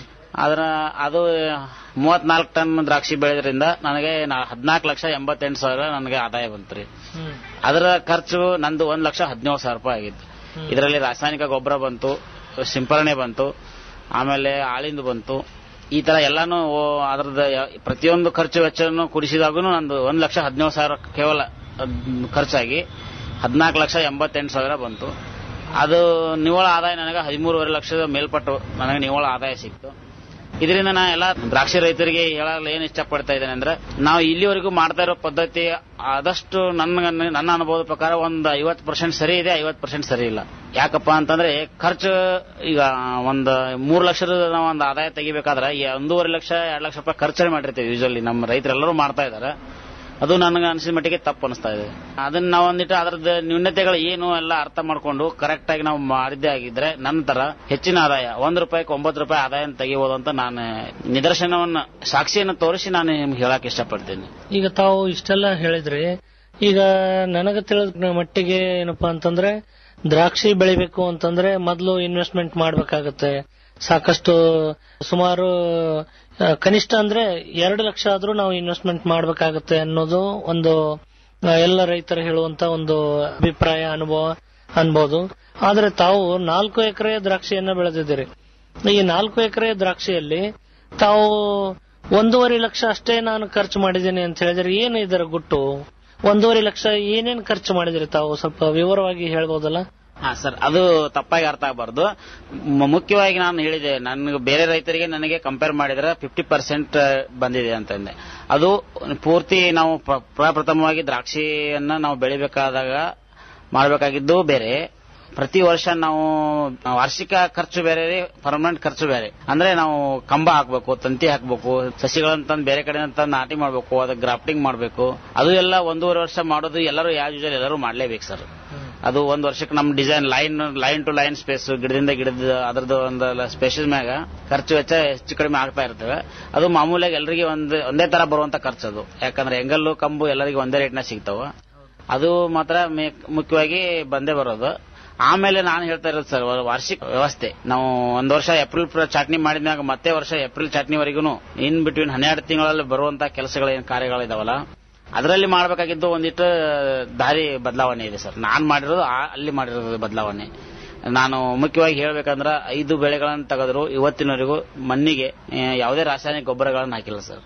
ಅದರ ಅದು ಮೂವತ್ನಾಲ್ಕು ಟನ್ ದ್ರಾಕ್ಷಿ ಬೆಳೆದ್ರಿಂದ ನನಗೆ ಹದಿನಾಲ್ಕು ಲಕ್ಷ ಎಂಬತ್ತೆಂಟು ಸಾವಿರ ನನಗೆ ಆದಾಯ ಬಂತ್ರಿ ಅದರ ಖರ್ಚು ನಂದು ಒಂದ್ ಲಕ್ಷ ಹದಿನೇಳು ಸಾವಿರ ರೂಪಾಯಿ ಆಗಿತ್ತು ಇದರಲ್ಲಿ ರಾಸಾಯನಿಕ ಗೊಬ್ಬರ ಬಂತು ಸಿಂಪರಣೆ ಬಂತು ಆಮೇಲೆ ಆಳಿಂದು ಬಂತು ಈ ತರ ಎಲ್ಲಾನು ಓ- ಅದ್ರದ್ದು ಯ- ಪ್ರತಿಯೊಂದು ಖರ್ಚು ವೆಚ್ಚವನ್ನು ಕುಡಿಸಿದಾಗೂ ನಂದು ಒಂದ್ ಲಕ್ಷ ಹದಿನೇಳು ಸಾವಿರ ಕೇವಲ ಅದ್ ಖರ್ಚಾಗಿ ಹದಿನಾಲ್ಕು ಲಕ್ಷ ಎಂಬತ್ತೆಂಟು ಸಾವಿರ ಬಂತು ಅದು ನಿವ್ವಳ ಆದಾಯ ನನಗೆ ಹದಿಮೂರುವರೆ ಲಕ್ಷದ ಮೇಲ್ಪಟ್ಟು ನನಗೆ ನಿವ್ವಳ ಆದಾಯ ಸಿಕ್ತು ಇದರಿಂದ ನಾ ಎಲ್ಲ ದ್ರಾಕ್ಷಿ ರೈತರಿಗೆ ಹೇಳಲು ಏನ್ ಇಷ್ಟಪಡ್ತಾ ಇದ್ದೇನೆ ಅಂದ್ರೆ ನಾವು ಇಲ್ಲಿವರೆಗೂ ಮಾಡ್ತಾ ಇರೋ ಪದ್ಧತಿ ಆದಷ್ಟು ನನ್ನ ನನ್ನ ಅನುಭವದ ಪ್ರಕಾರ ಒಂದು ಐವತ್ತು ಪರ್ಸೆಂಟ್ ಸರಿ ಇದೆ ಐವತ್ತು ಪರ್ಸೆಂಟ್ ಸರಿ ಇಲ್ಲ ಯಾಕಪ್ಪ ಅಂತಂದ್ರೆ ಖರ್ಚು ಈಗ ಒಂದು ಮೂರು ಲಕ್ಷದ ನಾವು ಒಂದು ಆದಾಯ ತೆಗಿಬೇಕಾದ್ರೆ ಈ ಒಂದೂವರೆ ಲಕ್ಷ ಎರಡು ಲಕ್ಷ ರೂಪಾಯಿ ಖರ್ಚು ಮಾಡಿರ್ತೀವಿ ಯೂಶಲಿ ನಮ್ಮ ರೈತರೆಲ್ಲರೂ ಮಾಡ್ತಾ ಇದ್ದಾರೆ ಅದು ನನಗೆ ಅನಿಸಿದ ಮಟ್ಟಿಗೆ ತಪ್ಪು ಅನಿಸ್ತಾ ಇದೆ ಅದನ್ನ ನಾವು ಒಂದಿಟ್ಟು ಅದರದ ನ್ಯೂನತೆಗಳು ಏನು ಎಲ್ಲ ಅರ್ಥ ಮಾಡ್ಕೊಂಡು ಕರೆಕ್ಟ್ ಆಗಿ ನಾವು ಮಾಡಿದ್ದೇ ಆಗಿದ್ರೆ ನಂತರ ಹೆಚ್ಚಿನ ಆದಾಯ ಒಂದ್ ರೂಪಾಯಿಗೆ ಒಂಬತ್ತು ರೂಪಾಯಿ ಆದಾಯ ತೆಗಿಬಹುದು ಅಂತ ನಾನು ನಿದರ್ಶನವನ್ನ ಸಾಕ್ಷಿಯನ್ನು ತೋರಿಸಿ ನಾನು ನಿಮ್ಗೆ ಹೇಳಕ್ ಇಷ್ಟಪಡ್ತೀನಿ ಈಗ ತಾವು ಇಷ್ಟೆಲ್ಲ ಹೇಳಿದ್ರಿ ಈಗ ನನಗೆ ತಿಳಿದ ಮಟ್ಟಿಗೆ ಏನಪ್ಪಾ ಅಂತಂದ್ರೆ ದ್ರಾಕ್ಷಿ ಬೆಳಿಬೇಕು ಅಂತಂದ್ರೆ ಮೊದಲು ಇನ್ವೆಸ್ಟ್ಮೆಂಟ್ ಮಾಡ್ಬೇಕಾಗತ್ತೆ ಸಾಕಷ್ಟು ಸುಮಾರು ಆ, ಕನಿಷ್ಠ ಅಂದ್ರೆ ಎರಡು ಲಕ್ಷ ಆದ್ರೂ ನಾವು ಇನ್ವೆಸ್ಟ್ಮೆಂಟ್ ಮಾಡ್ಬೇಕಾಗತ್ತೆ ಅನ್ನೋದು ಒಂದು ಆ, ಎಲ್ಲ ರೈತರು ಹೇಳುವಂತ ಒಂದು ಅಭಿಪ್ರಾಯ ಅನುಭವ ಅನ್ಬೋದು ಆದ್ರೆ ತಾವು ನಾಲ್ಕು ಎಕರೆ ದ್ರಾಕ್ಷಿಯನ್ನ ಬೆಳೆದಿದ್ದೀರಿ ಈ ನಾಲ್ಕು ಎಕರೆ ದ್ರಾಕ್ಷಿಯಲ್ಲಿ ತಾವು ಒಂದೂವರೆ ಲಕ್ಷ ಅಷ್ಟೇ ನಾನು ಖರ್ಚು ಮಾಡಿದ್ದೀನಿ ಅಂತ ಹೇಳಿದ್ರೆ ಏನು ಇದರ ಗುಟ್ಟು ಒಂದೂವರೆ ಲಕ್ಷ ಏನೇನ್ ಖರ್ಚು ಮಾಡಿದಿರಿ ತಾವು ಸ್ವಲ್ಪ ವಿವರವಾಗಿ ಹೇಳ್ಬೋದಲ್ಲ ಹಾ ಸರ್ ಅದು ತಪ್ಪಾಗಿ ಅರ್ಥ ಆಗಬಾರ್ದು ಮ- ಮುಖ್ಯವಾಗಿ ನಾನು ಹೇಳಿದೆ ನನಗೆ ಬೇರೆ ರೈತರಿಗೆ ನನಗೆ ಕಂಪೇರ್ ಮಾಡಿದ್ರೆ ಫಿಫ್ಟಿ ಪರ್ಸೆಂಟ್ ಬಂದಿದೆ ಅಂತಂದೆ ಅದು ಪೂರ್ತಿ ನಾವು ಪ್ರ- ಪ್ರಪ್ರಥಮವಾಗಿ ದ್ರಾಕ್ಷಿಯನ್ನ ನಾವು ಬೆಳಿಬೇಕಾದಾಗ ಮಾಡಬೇಕಾಗಿದ್ದು ಬೇರೆ ಪ್ರತಿ ವರ್ಷ ನಾವು ವಾರ್ಷಿಕ ಖರ್ಚು ಬೇರೆ ಪರ್ಮನೆಂಟ್ ಖರ್ಚು ಬೇರೆ ಅಂದ್ರೆ ನಾವು ಕಂಬ ಹಾಕ್ಬೇಕು ತಂತಿ ಹಾಕ್ಬೇಕು ಸಸಿಗಳನ್ನ ತಂದು ಬೇರೆ ಕಡೆ ತಂದು ನಾಟಿ ಮಾಡ್ಬೇಕು ಅದಕ್ಕೆ ಗ್ರಾಫ್ಟಿಂಗ್ ಮಾಡ್ಬೇಕು ಅದು ಎಲ್ಲ ಒಂದೂವರೆ ವರ್ಷ ಮಾಡೋದು ಎಲ್ಲರೂ ಯಾವ ಯೂಶಲ್ ಎಲ್ಲರೂ ಮಾಡ್ಲೇಬೇಕು ಸರ್ ಅದು ಒಂದ್ ವರ್ಷಕ್ಕೆ ನಮ್ design line line to line space ಗಿಡದಿಂದ ಗಿಡದ ಅದ್ರದ್ದು ಒಂದು ಸ್ಪೇಸಸ್ ಮ್ಯಾಗ ಖರ್ಚು ವೆಚ್ಚ ಹೆಚ್ಚು ಕಡಿಮೆ ಆಗ್ತಾ ಇರ್ತವೆ ಅದು ಮಾಮೂಲಿಯಾಗಿ ಎಲ್ಲರಿಗೆ ಒಂದ್ ಒಂದೇ ತರ ಬರುವಂತ ಖರ್ಚು ಅದು ಯಾಕಂದ್ರೆ ಎಂಗಲ್ಲು ಕಂಬು ಎಲ್ಲರಿಗೂ ಒಂದೇ ರೇಟ್ನ ಸಿಗ್ತಾವ ಅದು ಮಾತ್ರ ಮೇ- ಮುಖ್ಯವಾಗಿ ಬಂದೇ ಬರೋದು ಆಮೇಲೆ ನಾನು ಹೇಳ್ತಾ ಇರೋದು ಸರ್ ವಾರ್ಷಿಕ ವ್ಯವಸ್ಥೆ ನಾವು ಒಂದ್ ವರ್ಷ ಏಪ್ರಿಲ್ ಪ್ರ- ಚಾಟ್ನಿ ಮಾಡಿದ್ಮ್ಯಾಗ ಮತ್ತೆ ವರ್ಷ ಏಪ್ರಿಲ್ ಚಾಟ್ನಿವರೆಗೂ ಇನ್ ಬಿಟ್ವೀನ್ ಹನ್ನೆರಡು ತಿಂಗಳಲ್ಲಿ ಬರುವಂತ ಕೆಲಸಗಳ ಏನ್ ಕಾರ್ಯಗಳಿದಾವಲ್ಲ ಅದರಲ್ಲಿ ಮಾಡಬೇಕಾಗಿದ್ದು ಒಂದಿಟ್ಟು ದಾರಿ ಬದಲಾವಣೆ ಇದೆ ಸರ್ ನಾನ್ ಮಾಡಿರೋದು ಆ- ಅಲ್ಲಿ ಮಾಡಿರೋದು ಬದಲಾವಣೆ ನಾನು ಮುಖ್ಯವಾಗಿ ಹೇಳ್ಬೇಕಂದ್ರೆ ಐದು ಬೆಳೆಗಳನ್ನು ತೆಗೆದ್ರು ಇವತ್ತಿನವರೆಗೂ ಮಣ್ಣಿಗೆ ಆ, ಯಾವುದೇ ರಾಸಾಯನಿಕ ಗೊಬ್ಬರಗಳನ್ನು ಹಾಕಿಲ್ಲ ಸರ್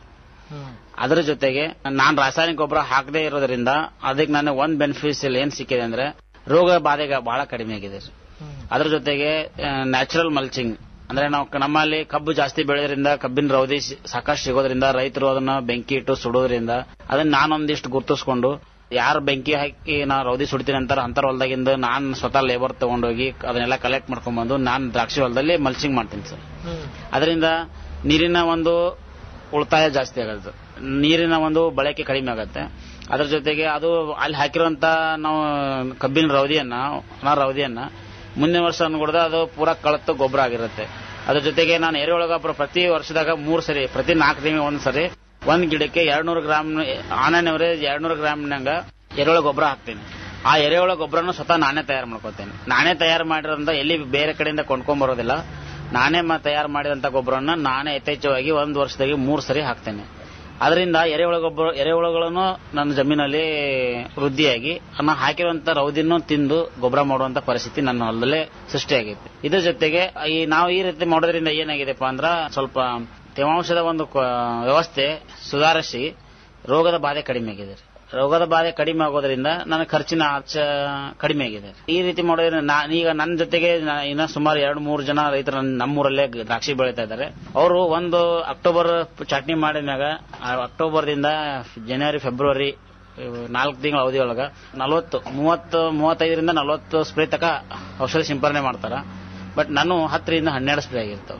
ಅದರ ಜೊತೆಗೆ ನಾನು ರಾಸಾಯನಿಕ ಗೊಬ್ಬರ ಹಾಕದೇ ಇರೋದ್ರಿಂದ ಅದಕ್ಕೆ ನನಗೆ ಒಂದ್ ಬೆನಿಫಿಷಿಯಲ್ ಏನ್ ಸಿಕ್ಕಿದೆ ಅಂದ್ರೆ ರೋಗ ಬಾಧೆಗ ಬಹಳ ಕಡಿಮೆ ಆಗಿದೆ ಸರ್. ಅದ್ರ ಜೊತೆಗೆ ನ್ಯಾಚುರಲ್ ಮಲ್ಚಿಂಗ್ ಅಂದ್ರೆ ನಾವು ಕ- ನಮ್ಮಲ್ಲಿ ಕಬ್ಬು ಜಾಸ್ತಿ ಬೆಳೆಯೋದ್ರಿಂದ ಕಬ್ಬಿನ ರೌದಿ ಸಿ- ಸಾಕಷ್ಟು ಸಿಗೋದ್ರಿಂದ ರೈತರು ಅದನ್ನ ಬೆಂಕಿ ಇಟ್ಟು ಸುಡೋದ್ರಿಂದ ಅದನ್ನ ನಾನೊಂದಿಷ್ಟು ಗುರ್ತಿಸ್ಕೊಂಡು ಯಾರು ಬೆಂಕಿ ಹಾಕಿ ನಾ ರೌದಿ ಸುಡ್ತೀನಿ ಅಂತಾರ ಅಂತರ ಹೊಲದಾಗಿಂದ ನಾನು ಸ್ವತಃ ಲೇಬರ್ ತಗೊಂಡೋಗಿ ಅದನ್ನೆಲ್ಲ ಕಲೆಕ್ಟ್ ಮಾಡ್ಕೊಂಡ್ ಬಂದು ನಾನು ದ್ರಾಕ್ಷಿ ಹೊಲದಲ್ಲಿ ಮಲ್ಚಿಂಗ್ ಮಾಡ್ತೀನಿ ಸರ್ ಅದರಿಂದ ನೀರಿನ ಒಂದು ಉಳಿತಾಯ ಜಾಸ್ತಿ ಆಗುತ್ತೆ ನೀರಿನ ಒಂದು ಬಳಕೆ ಕಡಿಮೆ ಆಗುತ್ತೆ ಅದ್ರ ಜೊತೆಗೆ ಅದು ಅಲ್ಲಿ ಹಾಕಿರುವಂತ ನಾವು ಕಬ್ಬಿನ ರವದಿಯನ್ನ ಒಣ ರವದಿಯನ್ನ ಮುಂದಿನ ವರ್ಷ ಅನ್ಕೊಡ್ದ ಅದು ಪೂರಾ ಕಳತ್ತು ಗೊಬ್ಬರ ಆಗಿರುತ್ತೆ ಅದ್ರ ಜೊತೆಗೆ ನಾನು ಎರೆಹುಳ ಗೊಬ್ಬರ ಪ್ರತಿ ವರ್ಷದಾಗ ಮೂರ್ ಸರಿ ಪ್ರತಿ ನಾಲ್ಕು ತಿಂಗಳು ಒಂದ್ ಸರಿ ಒಂದ್ ಗಿಡಕ್ಕೆ ಎರಡ್ನೂರು ಗ್ರಾಮ್ ಆನ್ ಆನ್ ಅವರೇಜ್ ಎರಡ್ನೂರು ಗ್ರಾಮ್ನಂಗ ಎರೆಹುಳ ಗೊಬ್ಬರ ಹಾಕ್ತೀನಿ ಆ ಎರೆಹುಳ ಗೊಬ್ಬರನು ಸ್ವತಃ ನಾನೇ ತಯಾರು ಮಾಡ್ಕೋತೇನೆ ನಾನೇ ತಯಾರು ಮಾಡಿರೋದ್ರಿಂದ ಎಲ್ಲಿ ಬೇರೆ ಕಡೆಯಿಂದ ಕೊಂಡ್ಕೊಂಡ್ ಬರೋದಿಲ್ಲ ನಾನೇ ಮ ತಯಾರು ಮಾಡಿದಂತ ಗೊಬ್ಬರನ್ನ ನಾನೇ ಯಥೇಚ್ಛವಾಗಿ ಒಂದು ವರ್ಷದಾಗಿ ಮೂರ್ ಸರಿ ಹಾಕ್ತೇನೆ ಅದರಿಂದ ಎರೆಹುಳ ಗೊಬ್ಬರ ಎರೆಹುಳಗಳನ್ನು ನನ್ನ ಜಮೀನಲ್ಲಿ ವೃದ್ಧಿಯಾಗಿ ನಾನು ಹಾಕಿರುವಂತ ರೌದಿನೂ ತಿಂದು ಗೊಬ್ಬರ ಮಾಡುವಂತ ಪರಿಸ್ಥಿತಿ ನನ್ನ ಹೊಲದಲ್ಲೇ ಸೃಷ್ಟಿಯಾಗೈತೆ ಇದ್ರ ಜೊತೆಗೆ ಈ ನಾವು ಈ ರೀತಿ ಮಾಡೋದ್ರಿಂದ ಏನಾಗಿದೆಪ್ಪ ಅಂದ್ರ ಸ್ವಲ್ಪ ತೇವಾಂಶದ ಒಂದು ಕ- ವ್ಯವಸ್ಥೆ ಸುಧಾರಿಸಿ ರೋಗದ ಬಾಧೆ ಕಡಿಮೆ ಆಗಿದೆ ರೋಗದ ಬಾಧೆ ಕಡಿಮೆ ಆಗೋದ್ರಿಂದ ನನ್ನ ಖರ್ಚಿನ ಆಚ ಕಡಿಮೆ ಆಗಿದೆ ಈ ರೀತಿ ಮಾಡೋದ್ರಿಂದ ನಾ- ಈಗ ನನ್ನ ಜೊತೆಗೆ ನಾ- ಇನ್ನ ಸುಮಾರು ಎರಡು ಮೂರು ಜನ ರೈತರು ನನ್- ನಮ್ಮೂರಲ್ಲೇ ಗ- ದ್ರಾಕ್ಷಿ ಬೆಳೀತಾ ಇದ್ದಾರೆ ಅವರು ಒಂದು ಅಕ್ಟೋಬರ್ ಚಾಟ್ನಿ ಮಾಡಿದ್ಮ್ಯಾಗ ಆ ಅಕ್ಟೋಬರ್ದಿಂದ ಜನವರಿ ಫೆಬ್ರವರಿ ನಾಲ್ಕು ತಿಂಗಳ ಅವಧಿ ಒಳಗ ನಲವತ್ತು ಮೂವತ್ತು ಮೂವತ್ತೈದರಿಂದ ನಲವತ್ತು ಸ್ಪ್ರೇ ತಕ ಔಷಧಿ ಸಿಂಪರಣೆ ಮಾಡ್ತಾರ ಬಟ್ ನಾನು ಹತ್ತರಿಂದ ಹನ್ನೆರಡು ಸ್ಪ್ರೇ ಆಗಿರ್ತಾವ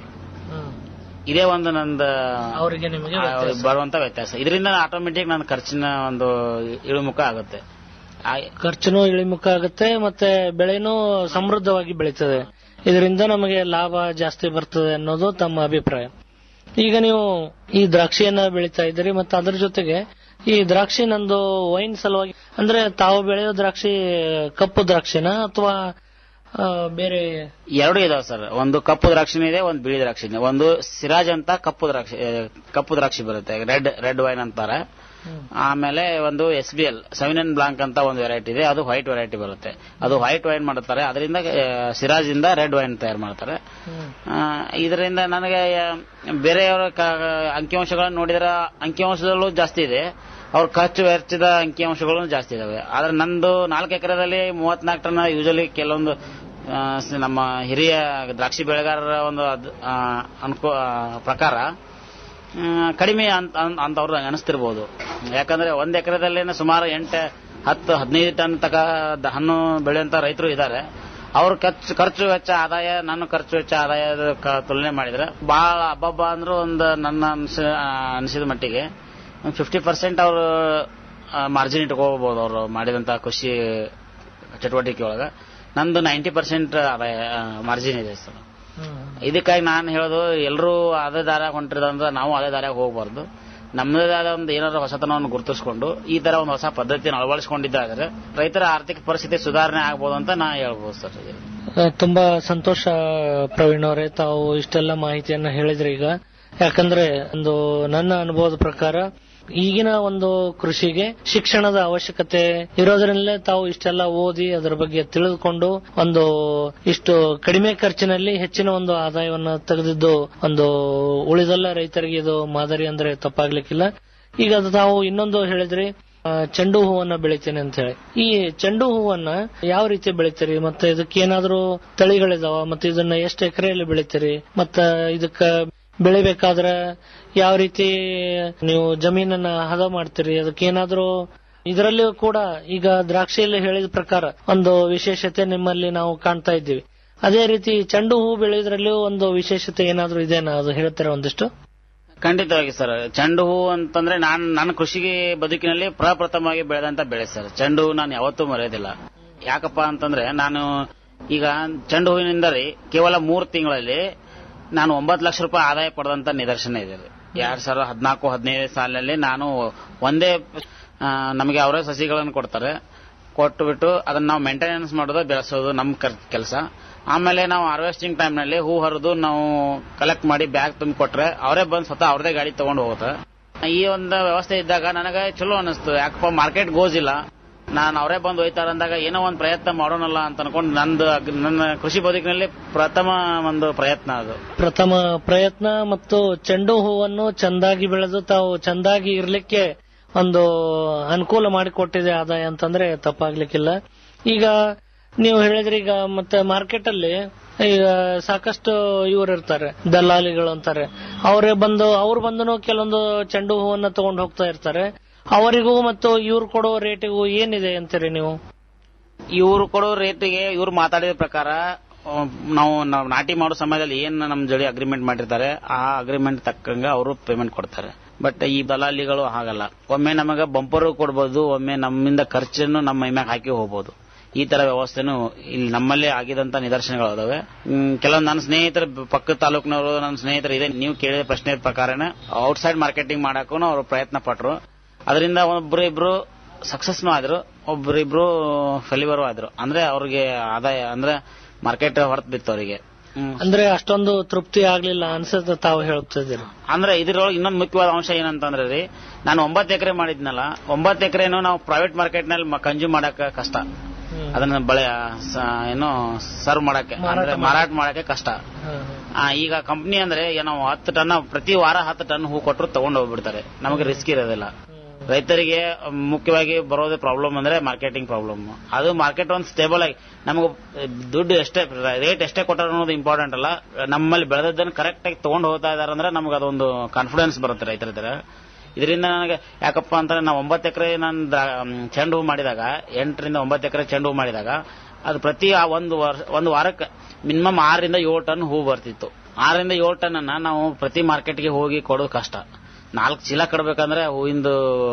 ಇದೇ ಒಂದು ನಂದು ಅವರಿಗೆ ನಿಮಗೆ ಆ, ವ್ಯತ್ಯಾಸ. ಬರುವಂತ ವ್ಯತ್ಯಾಸ ಇದರಿಂದ ಆಟೋಮೆಟಿಕ್ ನನ್ನ ಖರ್ಚಿನ ಒಂದು ಇಳಿಮುಖ ಆಗುತ್ತೆ ಆ- ಖರ್ಚುನು ಇಳಿಮುಖ ಆಗುತ್ತೆ ಮತ್ತೆ ಬೆಳೆನೂ ಸಮೃದ್ಧವಾಗಿ ಬೆಳೀತದೆ ಇದರಿಂದ ನಮಗೆ ಲಾಭ ಜಾಸ್ತಿ ಬರ್ತದೆ ಅನ್ನೋದು ತಮ್ಮ ಅಭಿಪ್ರಾಯ ಈಗ ನೀವು ಈ ದ್ರಾಕ್ಷಿಯನ್ನ ಬೆಳೀತಾ ಇದ್ದೀರಿ ಮತ್ತೆ ಅದ್ರ ಜೊತೆಗೆ ಈ ದ್ರಾಕ್ಷಿ ನಂದು ವೈನ್ ಸಲುವಾಗಿ ಅಂದ್ರೆ ತಾವು ಬೆಳೆಯೋ ದ್ರಾಕ್ಷಿ ಕಪ್ಪು ದ್ರಾಕ್ಷಿನ ಅಥವಾ ಆ, ಬೇರೆ ಎರಡು ಇದಾವೆ ಸರ್ ಒಂದು ಕಪ್ಪು ದ್ರಾಕ್ಷಿನೂ ಇದೆ ಒಂದು ಬಿಳಿ ದ್ರಾಕ್ಷಿ ಇದೆ ಒಂದು ಸಿರಾಜ್ ಅಂತ ಕಪ್ಪು ದ್ರಾಕ್ಷಿ ಆ, ಕಪ್ಪು ದ್ರಾಕ್ಷಿ ಬರುತ್ತೆ ರೆಡ್ ರೆಡ್ ವೈನ್ ಅಂತಾರೆ ಆಮೇಲೆ ಒಂದು S B L seven and blanc ಅಂತ ಒಂದು ವೆರೈಟಿ ಇದೆ ಅದು ವೈಟ್ ವೆರೈಟಿ ಬರುತ್ತೆ ಅದು ವೈಟ್ ವೈನ್ ಮಾಡುತ್ತಾರೆ ಅದರಿಂದ ಸಿರಾಜ್ ಇಂದ ರೆಡ್ ವೈನ್ ತಯಾರು ಮಾಡ್ತಾರೆ ಆ, ಇದರಿಂದ ನನಗೆ ಆ, ಬೇರೆಯವರ ಕ- ಅಂಕಿಅಂಶಗಳನ್ನು ನೋಡಿದ್ರೆ ಅಂಕಿಅಂಶದಲ್ಲೂ ಜಾಸ್ತಿ ಇದೆ ಅವ್ರ ಖರ್ಚು ವೆಚ್ಚದ ಅಂಕಿಅಂಶಗಳು ಜಾಸ್ತಿ ಇದಾವೆ ಆದ್ರೆ ನಂದು ನಾಲ್ಕು ಎಕರೆದಲ್ಲಿ ಮೂವತ್ನಾಲ್ಕು ಟನ್ ಯೂಶಲಿ ಕೆಲವೊಂದು ಆ, ಸ- ನಮ್ಮ ಹಿರಿಯ ದ್ರಾಕ್ಷಿ ಬೆಳೆಗಾರರ ಒಂದು ಅದ್- ಆ, ಅನ್ಕೋ ಆ, ಪ್ರಕಾರ ಆ, ಕಡಿಮೆ ಅಂತ ಅಂತ- ಅಂತ ಅವ್ರು ಅನಿಸ್ತಿರ್ಬೋದು ಯಾಕಂದ್ರೆ ಒಂದ್ ಎಕರೆದಲ್ಲಿ ಸುಮಾರು ಎಂಟು ಹತ್ತು ಹದಿನೈದು ಟನ್ ತಕ ದ- ಹಣ್ಣು ಬೆಳೆಯುವಂತ ರೈತರು ಇದ್ದಾರೆ ಅವ್ರ ಖರ್ಚು ಖರ್ಚು ವೆಚ್ಚ ಆದಾಯ ನನ್ನ ಖರ್ಚು ವೆಚ್ಚ ಆದಾಯದ ಕ- ತುಲನೆ ಮಾಡಿದ್ರೆ ಬಹಳ ಅಬ್ಬಬ್ಬ ಅಂದ್ರೂ ಒಂದು ನನ್ನ ಅನ್ಸ ಆ, ಅನಿಸಿದ ಮಟ್ಟಿಗೆ ಒಂದು ಫಿಫ್ಟಿ ಪರ್ಸೆಂಟ್ ಅವರು ಮಾರ್ಜಿನ್ ಇಟ್ಕೋಬಹುದು ಅವರು ಮಾಡಿದಂತ ಕೃಷಿ ಚಟುವಟಿಕೆ ಒಳಗ ನಂದು ನೈಂಟಿ ಪರ್ಸೆಂಟ್ ಆದಾಯ ಮಾರ್ಜಿನ್ ಇದೆ ಸರ್ ಇದಕ್ಕಾಗಿ ನಾನು ಹೇಳೋದು ಎಲ್ಲರೂ ಅದೇ ದಾರ ಹೊಂಟಿರೋದಂದ್ರೆ ನಾವು ಅದೇ ದಾರ್ಯಾಗ ಹೋಗಬಾರ್ದು ನಮ್ಮದೇ ಆದ ಒಂದು ಏನಾದ್ರು ಹೊಸತನವನ್ನು ಗುರುತಿಸ್ಕೊಂಡು ಈ ತರ ಒಂದು ಹೊಸ ಪದ್ಧತಿಯನ್ನು ಅಳವಡಿಸಿಕೊಂಡಿದ್ದಾದ್ರೆ ರೈತರ ಆರ್ಥಿಕ ಪರಿಸ್ಥಿತಿ ಸುಧಾರಣೆ ಆಗ್ಬೋದು ಅಂತ ನಾ ಹೇಳ್ಬೋದು ಸರ್ ಇದು. ಆ, ತುಂಬಾ ಸಂತೋಷ ಪ್ರವೀಣ್ ಅವರೇ ತಾವು ಇಷ್ಟೆಲ್ಲ ಮಾಹಿತಿಯನ್ನ ಹೇಳಿದ್ರಿ ಈಗ ಯಾಕಂದ್ರೆ ಒಂದು ನನ್ನ ಅನುಭವದ ಪ್ರಕಾರ ಈಗಿನ ಒಂದು ಕೃಷಿಗೆ ಶಿಕ್ಷಣದ ಅವಶ್ಯಕತೆ ಇರೋದ್ರಿಂದಲೇ ತಾವು ಇಷ್ಟೆಲ್ಲ ಓದಿ ಅದರ ಬಗ್ಗೆ ತಿಳಿದುಕೊಂಡು ಒಂದು ಇಷ್ಟು ಕಡಿಮೆ ಖರ್ಚಿನಲ್ಲಿ ಹೆಚ್ಚಿನ ಒಂದು ಆದಾಯವನ್ನ ತೆಗೆದಿದ್ದು ಒಂದು ಉಳಿದೆಲ್ಲ ರೈತರಿಗೆ ಇದು ಮಾದರಿ ಅಂದ್ರೆ ತಪ್ಪಾಗ್ಲಿಕ್ಕಿಲ್ಲ ಈಗ ಅದು ತಾವು ಇನ್ನೊಂದು ಹೇಳಿದ್ರಿ ಆ, ಚೆಂಡು ಹೂವನ್ನ ಬೆಳಿತೇನೆ ಅಂತ ಹೇಳಿ ಈ ಚೆಂಡು ಹೂವನ್ನ ಯಾವ ರೀತಿ ಬೆಳಿತೀರಿ ಮತ್ತೆ ಇದಕ್ಕೆ ಏನಾದ್ರೂ ತಳಿಗಳಿದಾವ ಮತ್ತೆ ಇದನ್ನ ಎಷ್ಟು ಎಕರೆಯಲ್ಲಿ ಬೆಳಿತೀರಿ ಮತ್ತ ಇದಕ್ಕ ಬೆಳಿಬೇಕಾದ್ರ ಯಾವ ರೀತಿ ನೀವು ಜಮೀನನ್ನ ಹದ ಮಾಡ್ತೀರಿ ಅದಕ್ಕೆ ಏನಾದ್ರೂ ಇದರಲ್ಲಿಯೂ ಕೂಡ ಈಗ ದ್ರಾಕ್ಷಿಯಲ್ಲಿ ಹೇಳಿದ ಪ್ರಕಾರ ಒಂದು ವಿಶೇಷತೆ ನಿಮ್ಮಲ್ಲಿ ನಾವು ಕಾಣ್ತಾ ಇದ್ದೀವಿ ಅದೇ ರೀತಿ ಚೆಂಡು ಹೂ ಬೆಳೆಯೋದ್ರಲ್ಲಿಯೂ ಒಂದು ವಿಶೇಷತೆ ಏನಾದ್ರೂ ಇದೆನಾ ಅದು ಹೇಳ್ತಾರೆ ಒಂದಿಷ್ಟು ಖಂಡಿತವಾಗಿ ಸರ್ ಚೆಂಡು ಹೂ ಅಂತಂದ್ರೆ ನಾನು ನನ್ನ ಕೃಷಿಗೆ ಬದುಕಿನಲ್ಲಿ ಪ್ರಪ್ರಥಮವಾಗಿ ಬೆಳೆದಂತ ಬೆಳೆ ಸರ್ ಚೆಂಡು ಹೂ ನಾನು ಯಾವತ್ತೂ ಮರೆಯೋದಿಲ್ಲ ಯಾಕಪ್ಪ ಅಂತಂದ್ರೆ ನಾನು ಈಗ ಚೆಂಡು ಹೂವಿನಿಂದ ರೀ ಕೇವಲ ಮೂರು ತಿಂಗಳಲ್ಲಿ ನಾನು ಒಂಬತ್ತು ಲಕ್ಷ ರೂಪಾಯಿ ಆದಾಯ ಪಡೆದಂತ ನಿದರ್ಶನ ಇದೆ ರೀ. ಎರಡ್ ಸಾವಿರದ ಹದಿನಾಲ್ಕು ಹದಿನೈದು ಸಾಲಿನಲ್ಲಿ ನಾನು ಒಂದೇ ಆ, ನಮಗೆ ಅವರೇ ಸಸಿಗಳನ್ನು ಕೊಡ್ತಾರೆ ಕೊಟ್ಟು ಬಿಟ್ಟು ಅದನ್ನ ನಾವು ಮೇಂಟೆನೆನ್ಸ್ ಮಾಡೋದು ಬೆಳೆಸೋದು ನಮ್ಮ ಕೆಲಸ ಆಮೇಲೆ ನಾವು ಹಾರ್ವೆಸ್ಟಿಂಗ್ ಟೈಮ್ ನಲ್ಲಿ ಹೂ ಹರಿದು ನಾವು ಕಲೆಕ್ಟ್ ಮಾಡಿ ಬ್ಯಾಗ್ ತುಂಬಿ ಕೊಟ್ರೆ ಅವರೇ ಬಂದು ಸ್ವತಃ ಅವ್ರದೇ ಗಾಡಿ ತಗೊಂಡು ಹೋಗುತ್ತೆ ಈ ಒಂದು ವ್ಯವಸ್ಥೆ ಇದ್ದಾಗ ನನಗೆ ಚಲೋ ಅನಿಸ್ತು ಯಾಕಪ್ಪ ಮಾರ್ಕೆಟ್ ಗೋಜಿಲ್ಲ ನಾನು ಅವರೇ ಬಂದು ಒಯ್ತಾರ ಅಂದಾಗ ಏನೋ ಒಂದು ಪ್ರಯತ್ನ ಮಾಡೋಣಲ್ಲ ಅಂತ ಅನ್ಕೊಂಡು ನಂದು ಅಗ್- ನನ್ನ ಕೃಷಿ ಬದುಕಿನಲ್ಲಿ ಪ್ರಥಮ ಒಂದು ಪ್ರಯತ್ನ ಅದು ಪ್ರಥಮ ಪ್ರಯತ್ನ ಮತ್ತು ಚೆಂಡು ಹೂವನ್ನು ಚಂದಾಗಿ ಬೆಳೆದು ತಾವು ಚಂದಾಗಿ ಇರ್ಲಿಕ್ಕೆ ಒಂದು ಅನುಕೂಲ ಮಾಡಿಕೊಟ್ಟಿದೆ ಆದಾಯ ಅಂತಂದ್ರೆ ತಪ್ಪಾಗ್ಲಿಕ್ಕಿಲ್ಲ ಈಗ ನೀವು ಹೇಳಿದ್ರಿ ಈಗ ಮತ್ತೆ ಮಾರ್ಕೆಟ್ ಅಲ್ಲಿ ಈಗ ಸಾಕಷ್ಟು ಇವ್ರು ಇರ್ತಾರೆ ದಲ್ಲಾಳಿಗಳು ಅಂತಾರೆ ಅವರೇ ಬಂದು ಅವ್ರು ಬಂದು ಕೆಲವೊಂದು ಚೆಂಡು ಹೂವನ್ನ ತಗೊಂಡು ಹೋಗ್ತಾ ಇರ್ತಾರೆ ಅವರಿಗೂ ಮತ್ತು ಇವ್ರು ಕೊಡೋ ರೇಟಿಗೂ ಏನಿದೆ ಅಂತೀರಿ ನೀವು ಇವರು ಕೊಡೋ ರೇಟಿಗೆ ಇವ್ರು ಮಾತಾಡಿದ ಪ್ರಕಾರ ಆ, ನಾವು ನಾವು ನಾಟಿ ಮಾಡೋ ಸಮಯದಲ್ಲಿ ಏನ್ ನಮ್ ಜೊತೆ ಅಗ್ರಿಮೆಂಟ್ ಮಾಡಿರ್ತಾರೆ ಆ ಅಗ್ರಿಮೆಂಟ್ ತಕ್ಕಂಗೆ ಅವರು ಪೇಮೆಂಟ್ ಕೊಡ್ತಾರೆ ಬಟ್ ಈ ದಲಾಲಿಗಳು ಹಾಗಲ್ಲ ಒಮ್ಮೆ ನಮಗೆ ಬಂಪರು ಕೊಡ್ಬೋದು ಒಮ್ಮೆ ನಮ್ಮಿಂದ ಖರ್ಚನ್ನು ನಮ್ಮ ಮೈಮ್ಯಾಗ ಹಾಕಿ ಹೋಗ್ಬೋದು ಈ ತರ ವ್ಯವಸ್ಥೆನೂ ಇಲ್ಲಿ ನಮ್ಮಲ್ಲೇ ಆಗಿದಂತ ನಿದರ್ಶನಗಳು ಅದಾವೆ ಹ್ಮ್, ಕೆಲವೊಂದು ನನ್ನ ಸ್ನೇಹಿತರ ಪಕ್ಕದ ತಾಲೂಕಿನವರು ನನ್ನ ಸ್ನೇಹಿತರು ಇದೆ ನೀವು ಕೇಳಿದ ಪ್ರಶ್ನೆ ಪ್ರಕಾರನೇ ಔಟ್ಸೈಡ್ ಮಾರ್ಕೆಟಿಂಗ್ ಮಾಡಕ್ಕೂ ಅವರು ಪ್ರಯತ್ನ ಪಟ್ರು ಅದರಿಂದ ಒಬ್ರು ಇಬ್ರು ಸಕ್ಸಸ್ನು ಆದ್ರು ಒಬ್ರಿಬ್ರು ಫೆಲಿವರು ಆದ್ರು ಅಂದ್ರೆ ಅವ್ರಿಗೆ ಆದಾಯ ಅಂದ್ರೆ ಮಾರ್ಕೆಟ್ ಹೊರತು ಬಿತ್ತು ಅವರಿಗೆ ಅಂದ್ರೆ ಅಷ್ಟೊಂದು ತೃಪ್ತಿ ಆಗ್ಲಿಲ್ಲ ಅನ್ಸುತ್ತೆ ತಾವು ಹೇಳ್ತಿದ್ದೀರಿ ಅಂದ್ರೆ ಇದ್ರೊಳಗೆ ಇನ್ನೊಂದು ಮುಖ್ಯವಾದ ಅಂಶ ಏನಂತಂದ್ರೆ ರೀ ನಾನು ಒಂಬತ್ತು ಎಕರೆ ಮಾಡಿದ್ನಲ್ಲ ಒಂಬತ್ತು ಎಕರೆನು ನಾವು ಪ್ರೈವೇಟ್ ಮಾರ್ಕೆಟ್ ನಲ್ಲಿ ಕನ್ಸ್ಯೂಮ್ ಮಾಡಕ್ ಕಷ್ಟ ಅದನ್ನ ಬಳೆ ಸ- ಏನು ಸರ್ವ್ ಮಾಡಕ್ಕೆ ಅಂದ್ರೆ ಮಾರಾಟ ಮಾಡಕ್ಕೆ ಕಷ್ಟ ಆ, ಈಗ ಕಂಪ್ನಿ ಅಂದ್ರೆ ಏನೋ ಹತ್ತು ಟನ್ ಪ್ರತಿ ವಾರ ಹತ್ತು ಟನ್ ಹೂ ಕೊಟ್ಟರು ತಗೊಂಡು ಹೋಗ್ಬಿಡ್ತಾರೆ ನಮಗೆ ರಿಸ್ಕ್ ಇರೋದಿಲ್ಲ ರೈತರಿಗೆ ಮುಖ್ಯವಾಗಿ ಬರೋದೇ ಪ್ರಾಬ್ಲಮ್ ಅಂದ್ರೆ ಮಾರ್ಕೆಟಿಂಗ್ ಪ್ರಾಬ್ಲಮ್ ಅದು ಮಾರ್ಕೆಟ್ ಒಂದು ಸ್ಟೇಬಲ್ ಆಗಿ ನಮಗೆ ದುಡ್ಡು ಎಷ್ಟೇ ರೇಟ್ ಎಷ್ಟೇ ಕೊಟ್ಟಾರ ಅನ್ನೋದು ಇಂಪಾರ್ಟೆಂಟ್ ಅಲ್ಲ ನಮ್ಮಲ್ಲಿ ಬೆಳೆದದ್ದನ್ನು ಕರೆಕ್ಟ್ ಆಗಿ ತಗೊಂಡು ಹೋಗ್ತಾ ಇದಾರೆ ಅಂದ್ರೆ ನಮ್ಗೆ ಅದೊಂದು ಕಾನ್ಫಿಡೆನ್ಸ್ ಬರುತ್ತೆ ರೈತರ ಹತ್ರ ಇದರಿಂದ ನನಗೆ ಯಾಕಪ್ಪ ಅಂತಂದ್ರೆ ನಾವು ಒಂಬತ್ತು ಎಕರೆ ನಾನು ಚೆಂಡು ಹೂ ಮಾಡಿದಾಗ ಎಂಟರಿಂದ ಒಂಬತ್ತು ಎಕರೆ ಚೆಂಡು ಹೂ ಮಾಡಿದಾಗ ಅದು ಪ್ರತಿ ಆ ಒಂದು ವರ್ಷ ಒಂದು ವಾರಕ್ಕೆ ಮಿನಿಮಮ್ ಆರರಿಂದ ಏಳು ಟನ್ ಹೂ ಬರ್ತಿತ್ತು ಆರರಿಂದ ಏಳು ಟನ್ ಅನ್ನ ನಾವು ಪ್ರತಿ ಮಾರ್ಕೆಟ್ಗೆ ಹೋಗಿ ಕೊಡೋದು ಕಷ್ಟ ನಾಲ್ಕು ಚೀಲ ಕಟ್ಬೇಕಂದ್ರೆ ಹೂವಿಂದು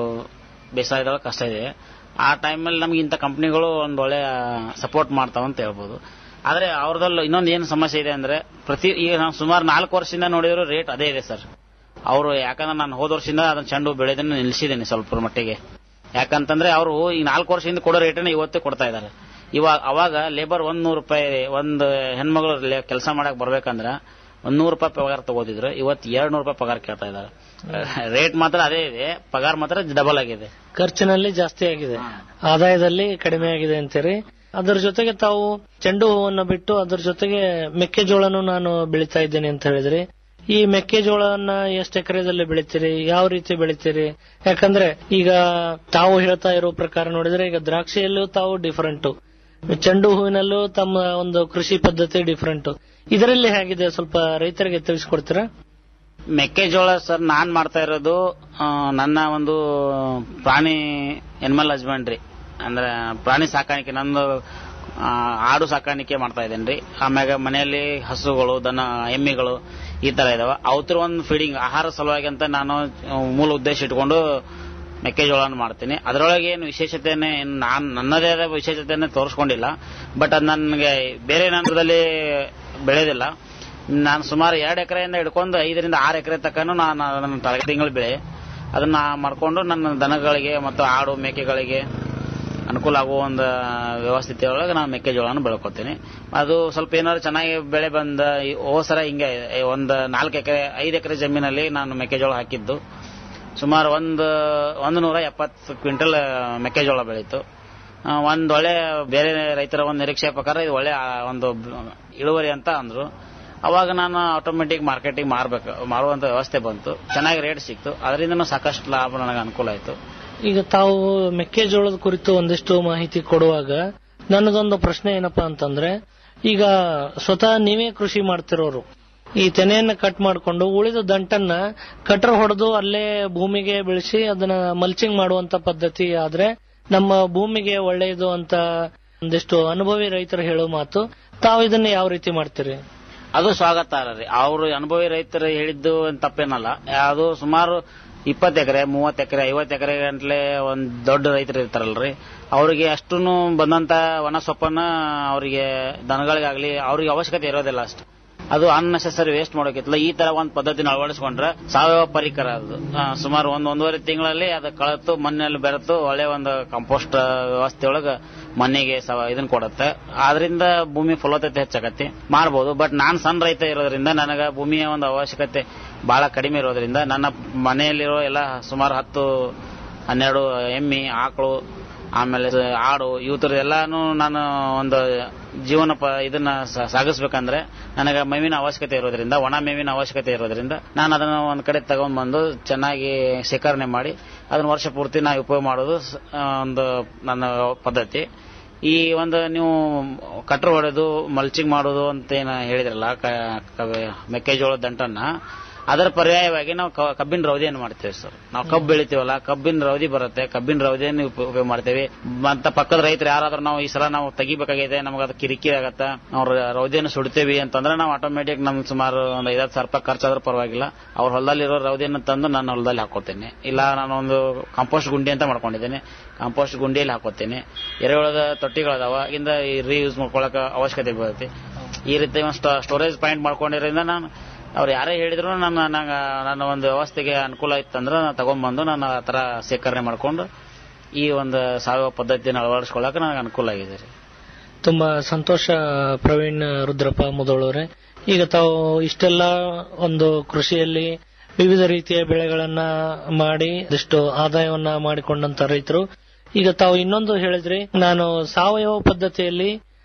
ಬೇಸಾಯದೊಳಗೆ ಕಷ್ಟ ಇದೆ ಆ ಟೈಮಲ್ಲಿ ನಮ್ಗೆ ಇಂಥ ಕಂಪ್ನಿಗಳು ಒಂದು ಒಳ್ಳೆ ಸಪೋರ್ಟ್ ಮಾಡ್ತಾವ ಅಂತ ಹೇಳ್ಬೋದು ಆದ್ರೆ ಅವ್ರದಲ್ಲಿ ಇನ್ನೊಂದು ಏನು ಸಮಸ್ಯೆ ಇದೆ ಅಂದ್ರೆ ಪ್ರತಿ ಈಗ ನಾವು ಸುಮಾರು ನಾಲ್ಕು ವರ್ಷದಿಂದ ನೋಡಿದ್ರು ರೇಟ್ ಅದೇ ಇದೆ ಸರ್ ಅವರು ಯಾಕಂದ್ರೆ ನಾನು ಹೋದ ವರ್ಷದಿಂದ ಅದನ್ನ ಚೆಂಡು ಬೆಳೆದನ್ನು ನಿಲ್ಲಿಸಿದ್ದೇನೆ ಸ್ವಲ್ಪ ಮಟ್ಟಿಗೆ ಯಾಕಂತಂದ್ರೆ ಅವರು ಈಗ ನಾಲ್ಕು ವರ್ಷದಿಂದ ಕೊಡೋ ರೇಟನ್ನ ಇವತ್ತೇ ಕೊಡ್ತಾ ಇದ್ದಾರೆ ಇವಾಗ ಅವಾಗ ಲೇಬರ್ ಒಂದ್ ನೂರು ರೂಪಾಯಿ ಒಂದು ಹೆಣ್ಮಗಳು ಕೆಲಸ ಮಾಡಕ್ ಬರ್ಬೇಕಂದ್ರೆ ಒಂದ್ ನೂರು ರೂಪಾಯಿ ಪಗಾರ ತಗೋತಿದ್ರು ಇವತ್ತು ಎರಡ್ ನೂರು ರೂಪಾಯಿ ಪಗಾರ ಕೇಳ್ತಾ ಇದ್ದಾರೆ ರೇಟ್ ಮಾತ್ರ ಅದೇ ಇದೆ ಪಗಾರ ಮಾತ್ರ ಡಬಲ್ ಆಗಿದೆ ಖರ್ಚಿನಲ್ಲಿ ಜಾಸ್ತಿ ಆಗಿದೆ ಆದಾಯದಲ್ಲಿ ಕಡಿಮೆ ಆಗಿದೆ ಅಂತೀರಿ ಅದರ ಜೊತೆಗೆ ತಾವು ಚೆಂಡು ಹೂವನ್ನು ಬಿಟ್ಟು ಅದರ ಜೊತೆಗೆ ಮೆಕ್ಕೆಜೋಳನು ನಾನು ಬೆಳಿತಾ ಇದ್ದೇನೆ ಅಂತ ಹೇಳಿದ್ರಿ ಈ ಮೆಕ್ಕೆಜೋಳವನ್ನ ಎಷ್ಟು ಎಕರೆದಲ್ಲಿ ಬೆಳಿತೀರಿ ಯಾವ ರೀತಿ ಬೆಳಿತೀರಿ ಯಾಕಂದ್ರೆ ಈಗ ತಾವು ಹೇಳ್ತಾ ಇರೋ ಪ್ರಕಾರ ನೋಡಿದ್ರೆ ಈಗ ದ್ರಾಕ್ಷಿಯಲ್ಲೂ ತಾವು ಡಿಫರೆಂಟ್ ಚೆಂಡು ಹೂವಿನಲ್ಲೂ ತಮ್ಮ ಒಂದು ಕೃಷಿ ಪದ್ಧತಿ ಡಿಫರೆಂಟ್ ಇದರಲ್ಲಿ ಹೇಗಿದೆ ಸ್ವಲ್ಪ ರೈತರಿಗೆ ತಿಳಿಸ್ಕೊಡ್ತೀರಾ ಮೆಕ್ಕೆಜೋಳ ಸರ್ ನಾನ್ ಮಾಡ್ತಾ ಇರೋದು ಆ, ನನ್ನ ಒಂದು ಪ್ರಾಣಿ ಎನಿಮಲ್ ಹಸ್ಬೆಂಡ್ರಿ ಅಂದ್ರೆ ಪ್ರಾಣಿ ಸಾಕಾಣಿಕೆ ನಂದು ಆ, ಆಡು ಸಾಕಾಣಿಕೆ ಮಾಡ್ತಾ ಇದ್ದೇನ್ರಿ ಆಮ್ಯಾಗ ಮನೆಯಲ್ಲಿ ಹಸುಗಳು ದನ ಎಮ್ಮಿಗಳು ಈ ತರ ಇದಾವ ಅವತ್ರ ಒಂದು ಫೀಡಿಂಗ್ ಆಹಾರ ಸಲುವಾಗಿ ಅಂತ ನಾನು ಆ, ಮೂಲ ಉದ್ದೇಶ ಇಟ್ಕೊಂಡು ಮೆಕ್ಕೆಜೋಳನ ಮಾಡ್ತೀನಿ ಅದರೊಳಗೆ ಏನು ವಿಶೇಷತೆನೆ ಏನು ನಾನ್ ನನ್ನದೇ ಆದ ವಿಶೇಷತೆನೆ ತೋರಿಸ್ಕೊಂಡಿಲ್ಲ ಬಟ್ ಅದು ನನಗೆ ಬೇರೆ ನಂತರದಲ್ಲಿ ಬೆಳೆದಿಲ್ಲ ನಾನು ಸುಮಾರು ಎರಡು ಎಕರೆಯಿಂದ ಹಿಡ್ಕೊಂಡು ಐದರಿಂದ ಆರು ಎಕರೆ ತಕ್ಕನು ನಾನು ನನ್ನ ತಲೆ ತಿಂಗಳ ಬೆಳೆ ಅದನ್ನ ಮಾಡ್ಕೊಂಡು ನನ್ನ ದನಗಳಿಗೆ ಮತ್ತು ಆಡು ಮೇಕೆಗಳಿಗೆ ಅನುಕೂಲ ಆಗುವ ಒಂದು ವ್ಯವಸ್ಥಿತಿ ಒಳಗೆ ನಾನು ಮೆಕ್ಕೆಜೋಳನ ಬೆಳ್ಕೊತೀನಿ ಅದು ಸ್ವಲ್ಪ ಏನಾದ್ರು ಚೆನ್ನಾಗಿ ಬೆಳೆ ಬಂದ ಈ ಹೋದ್ ಸಲ ಹಿಂಗೆ ಒಂದು ನಾಲ್ಕು ಎಕರೆ ಐದು ಎಕರೆ ಜಮೀನಲ್ಲಿ ನಾನು ಮೆಕ್ಕೆಜೋಳ ಹಾಕಿದ್ದು ಸುಮಾರು ಒಂದು ಒಂದು ನೂರ ಎಪ್ಪತ್ತು ಕ್ವಿಂಟಲ್ ಮೆಕ್ಕೆಜೋಳ ಬೆಳೀತು ಆ, ಒಂದ್ ಒಳ್ಳೆ ಬೇರೆ ರೈತರ ಒಂದು ನಿರೀಕ್ಷೆ ಪ್ರಕಾರ ಇದು ಒಳ್ಳೆ ಆ, ಒಂದು ಇಳುವರಿ ಅಂತ ಅಂದ್ರು ಅವಾಗ ನಾನು ಆಟೋಮೆಟಿಕ್ ಮಾರ್ಕೆಟಿಂಗ್ ಮಾರ್ಬೇಕು ಮಾರುವಂತ ವ್ಯವಸ್ಥೆ ಬಂತು ಚೆನ್ನಾಗಿ ರೇಟ್ ಸಿಕ್ತು ಅದರಿಂದ ಸಾಕಷ್ಟು ಲಾಭ ನನಗೆ ಅನುಕೂಲ ಆಯ್ತು ಈಗ ತಾವು ಮೆಕ್ಕೆಜೋಳದ ಕುರಿತು ಒಂದಿಷ್ಟು ಮಾಹಿತಿ ಕೊಡುವಾಗ ನನ್ನದೊಂದು ಪ್ರಶ್ನೆ ಏನಪ್ಪಾ ಅಂತಂದ್ರೆ ಈಗ ಸ್ವತಃ ನೀವೇ ಕೃಷಿ ಮಾಡ್ತಿರೋರು ಈ ತೆನೆಯನ್ನ ಕಟ್ ಮಾಡಿಕೊಂಡು ಉಳಿದ ದಂಟನ್ನ ಕಟರ್ ಹೊಡೆದು ಅಲ್ಲೇ ಭೂಮಿಗೆ ಬೆಳೆಸಿ ಅದನ್ನ ಮಲ್ಚಿಂಗ್ ಮಾಡುವಂತ ಪದ್ಧತಿ ಆದ್ರೆ ನಮ್ಮ ಭೂಮಿಗೆ ಒಳ್ಳೆಯದು ಅಂತ ಒಂದಿಷ್ಟು ಅನುಭವಿ ರೈತರು ಹೇಳೋ ಮಾತು ತಾವು ಇದನ್ನ ಯಾವ ರೀತಿ ಮಾಡ್ತೀರಿ ಅದು ಸ್ವಾಗತ ರೀ ಅವರು ಅನುಭವಿ ರೈತರು ಹೇಳಿದ್ದು ಏನ್ ತಪ್ಪೇನಲ್ಲ ಅದು ಸುಮಾರು ಇಪ್ಪತ್ತು ಎಕರೆ ಮೂವತ್ತು ಎಕರೆ ಐವತ್ತು ಎಕರೆ ಗಂಟ್ಲೆ ಒಂದ್ ದೊಡ್ಡ ರೈತರು ಇರ್ತಾರಲ್ರಿ ಅವರಿಗೆ ಅಷ್ಟೂ ಬಂದಂತ ವನ ಸೊಪ್ಪನ್ನ ಅವರಿಗೆ ದನಗಳಿಗಾಗ್ಲಿ ಅವ್ರಿಗೆ ಅವಶ್ಯಕತೆ ಇರೋದಿಲ್ಲ ಅಷ್ಟು ಅದು ಅನ್ನೆಸೆಸರಿ ವೇಸ್ಟ್ ಮಾಡೋಕಿತ್ತಲ್ಲ ಈ ತರ ಒಂದು ಪದ್ಧತಿನ ಅಳವಡಿಸ್ಕೊಂಡ್ರೆ ಸಾವಯವ ಪರಿಕರ ಅದು ಆ, ಸುಮಾರು ಒಂದ್ ಒಂದೂವರೆ ತಿಂಗಳಲ್ಲಿ ಅದು ಕಳತು ಮಣ್ಣಲ್ಲಿ ಬೆರೆತು ಒಳ್ಳೆ ಒಂದು ಕಂಪೋಸ್ಟ್ ವ್ಯವಸ್ಥೆ ಒಳಗ ಮಣ್ಣಿಗೆ ಸವ ಇದನ್ನ ಕೊಡುತ್ತೆ ಆದ್ರಿಂದ ಭೂಮಿ ಫಲವತ್ತತೆ ಹೆಚ್ಚಾಗತ್ತೆ ಮಾರ್ಬೋದು ಬಟ್ ನಾನ್ ಸಣ್ಣ ರೈತ ಇರೋದ್ರಿಂದ ನನಗ ಭೂಮಿಯ ಒಂದು ಅವಶ್ಯಕತೆ ಬಹಳ ಕಡಿಮೆ ಇರೋದ್ರಿಂದ ನನ್ನ ಮನೆಯಲ್ಲಿರೋ ಎಲ್ಲ ಸುಮಾರು ಹತ್ತು ಹನ್ನೆರಡು ಎಮ್ಮಿ ಆಕಳು ಆಮೇಲೆ ಆಡು ಇವ್ರ ಎಲ್ಲಾನು ನಾನು ಒಂದು ಜೀವನ ಪ ಇದನ್ನ ಸ- ಸಾಗಿಸ್ಬೇಕಂದ್ರೆ ನನಗೆ ಮೇವಿನ ಅವಶ್ಯಕತೆ ಇರೋದ್ರಿಂದ ಒಣ ಮೇವಿನ ಅವಶ್ಯಕತೆ ಇರೋದ್ರಿಂದ ನಾನು ಅದನ್ನ ಒಂದ್ ಕಡೆ ತಗೊಂಡ್ ಬಂದು ಚೆನ್ನಾಗಿ ಶೇಖರಣೆ ಮಾಡಿ ಅದನ್ನ ವರ್ಷ ಪೂರ್ತಿ ನಾ ಉಪಯೋಗ ಮಾಡೋದು ಸ- ಆ, ಒಂದು ನನ್ನ ಪದ್ಧತಿ ಈ ಒಂದು ನೀವು ಕಟ್ರ ಹೊಡೆದು ಮಲ್ಚಿಂಗ್ ಮಾಡೋದು ಅಂತ ಏನ ಹೇಳಿದ್ರಲ್ಲ ಕ- ಕ- ಮೆಕ್ಕೆಜೋಳದ ದಂಟನ್ನ ಅದರ ಪರ್ಯಾಯವಾಗಿ ನಾವು ಕ- ಕಬ್ಬಿನ ರವದಿಯನ್ನು ಮಾಡ್ತೇವೆ ಸರ್ ನಾವು ಕಬ್ಬು ಬೆಳಿತೀವಲ್ಲ ಕಬ್ಬಿನ ರವದಿ ಬರುತ್ತೆ ಕಬ್ಬಿನ ರವದಿಯನ್ನು ಉಪ- ಉಪಯೋಗ ಮಾಡ್ತೇವೆ ಅಂತ ಪಕ್ಕದ ರೈತರು ಯಾರಾದ್ರೂ ನಾವು ಈ ಸಲ ನಾವು ತೆಗಿಬೇಕಾಗಿದೆ ನಮಗೆ ಅದು ಕಿರಿಕಿರಿ ಆಗತ್ತ ನಾವು ರ- ರವದಿಯನ್ನು ಸುಡ್ತೇವಿ ಅಂತಂದ್ರೆ ನಾವು ಆಟೋಮೆಟಿಕ್ ನಮ್ಗೆ ಸುಮಾರು ಒಂದು ಐದಾರು ಸಾವಿರ ರೂಪಾಯಿ ಖರ್ಚಾದ್ರೂ ಪರವಾಗಿಲ್ಲ ಅವ್ರ ಹೊಲದಲ್ಲಿರೋ ರವದಿಯನ್ನು ತಂದು ನಾನು ಹೊಲದಲ್ಲಿ ಹಾಕೋತೇನೆ ಇಲ್ಲ ನಾನು ಒಂದು ಕಾಂಪೋಸ್ಟ್ ಗುಂಡಿ ಅಂತ ಮಾಡ್ಕೊಂಡಿದ್ದೇನೆ ಕಾಂಪೋಸ್ಟ್ ಗುಂಡಿಯಲ್ಲಿ ಹಾಕೋತೇನೆ ಎರೆಹುಳದ ತೊಟ್ಟಿಗಳದಾವ ಇಂದ ರೀಯೂಸ್ ಮಾಡ್ಕೊಳಕ ಅವಶ್ಯಕತೆ ಬರುತ್ತೆ ಈ ರೀತಿ ಒಂದು ಸ್ಟೋರೇಜ್ ಪಾಯಿಂಟ್ ಮಾಡ್ಕೊಂಡಿರೋದ್ರಿಂದ ನಾನು ಅವ್ರು ಯಾರೇ ಹೇಳಿದ್ರು ನನ್ನ ನಂಗ ನನ್ನ ಒಂದು ವ್ಯವಸ್ಥೆಗೆ ಅನುಕೂಲ ಇತ್ತಂದ್ರೆ ನಾನು ತಗೊಂಡ್ಬಂದು ನಾನು ಆ ತರ ಸೇಖರಣೆ ಮಾಡ್ಕೊಂಡು ಈ ಒಂದು ಸಾವಯವ ಪದ್ಧತಿಯನ್ನು ಅಳವಡಿಸ್ಕೊಳ್ಳಕ್ಕೆ ನನಗೆ ಅನುಕೂಲ ಆಗಿದೆ ರೀ ತುಂಬಾ ಸಂತೋಷ ಪ್ರವೀಣ್ ರುದ್ರಪ್ಪ ಮುದೋಳವ್ರೆ ಈಗ ತಾವು ಇಷ್ಟೆಲ್ಲ ಒಂದು ಕೃಷಿಯಲ್ಲಿ ವಿವಿಧ ರೀತಿಯ ಬೆಳೆಗಳನ್ನ ಮಾಡಿ ಇಷ್ಟು ಆದಾಯವನ್ನ ಮಾಡಿಕೊಂಡಂತ ರೈತರು ಈಗ ತಾವು ಇನ್ನೊಂದು ಹೇಳಿದ್ರಿ ನಾನು ಸಾವಯವ ಪದ್ಧತಿಯಲ್ಲಿ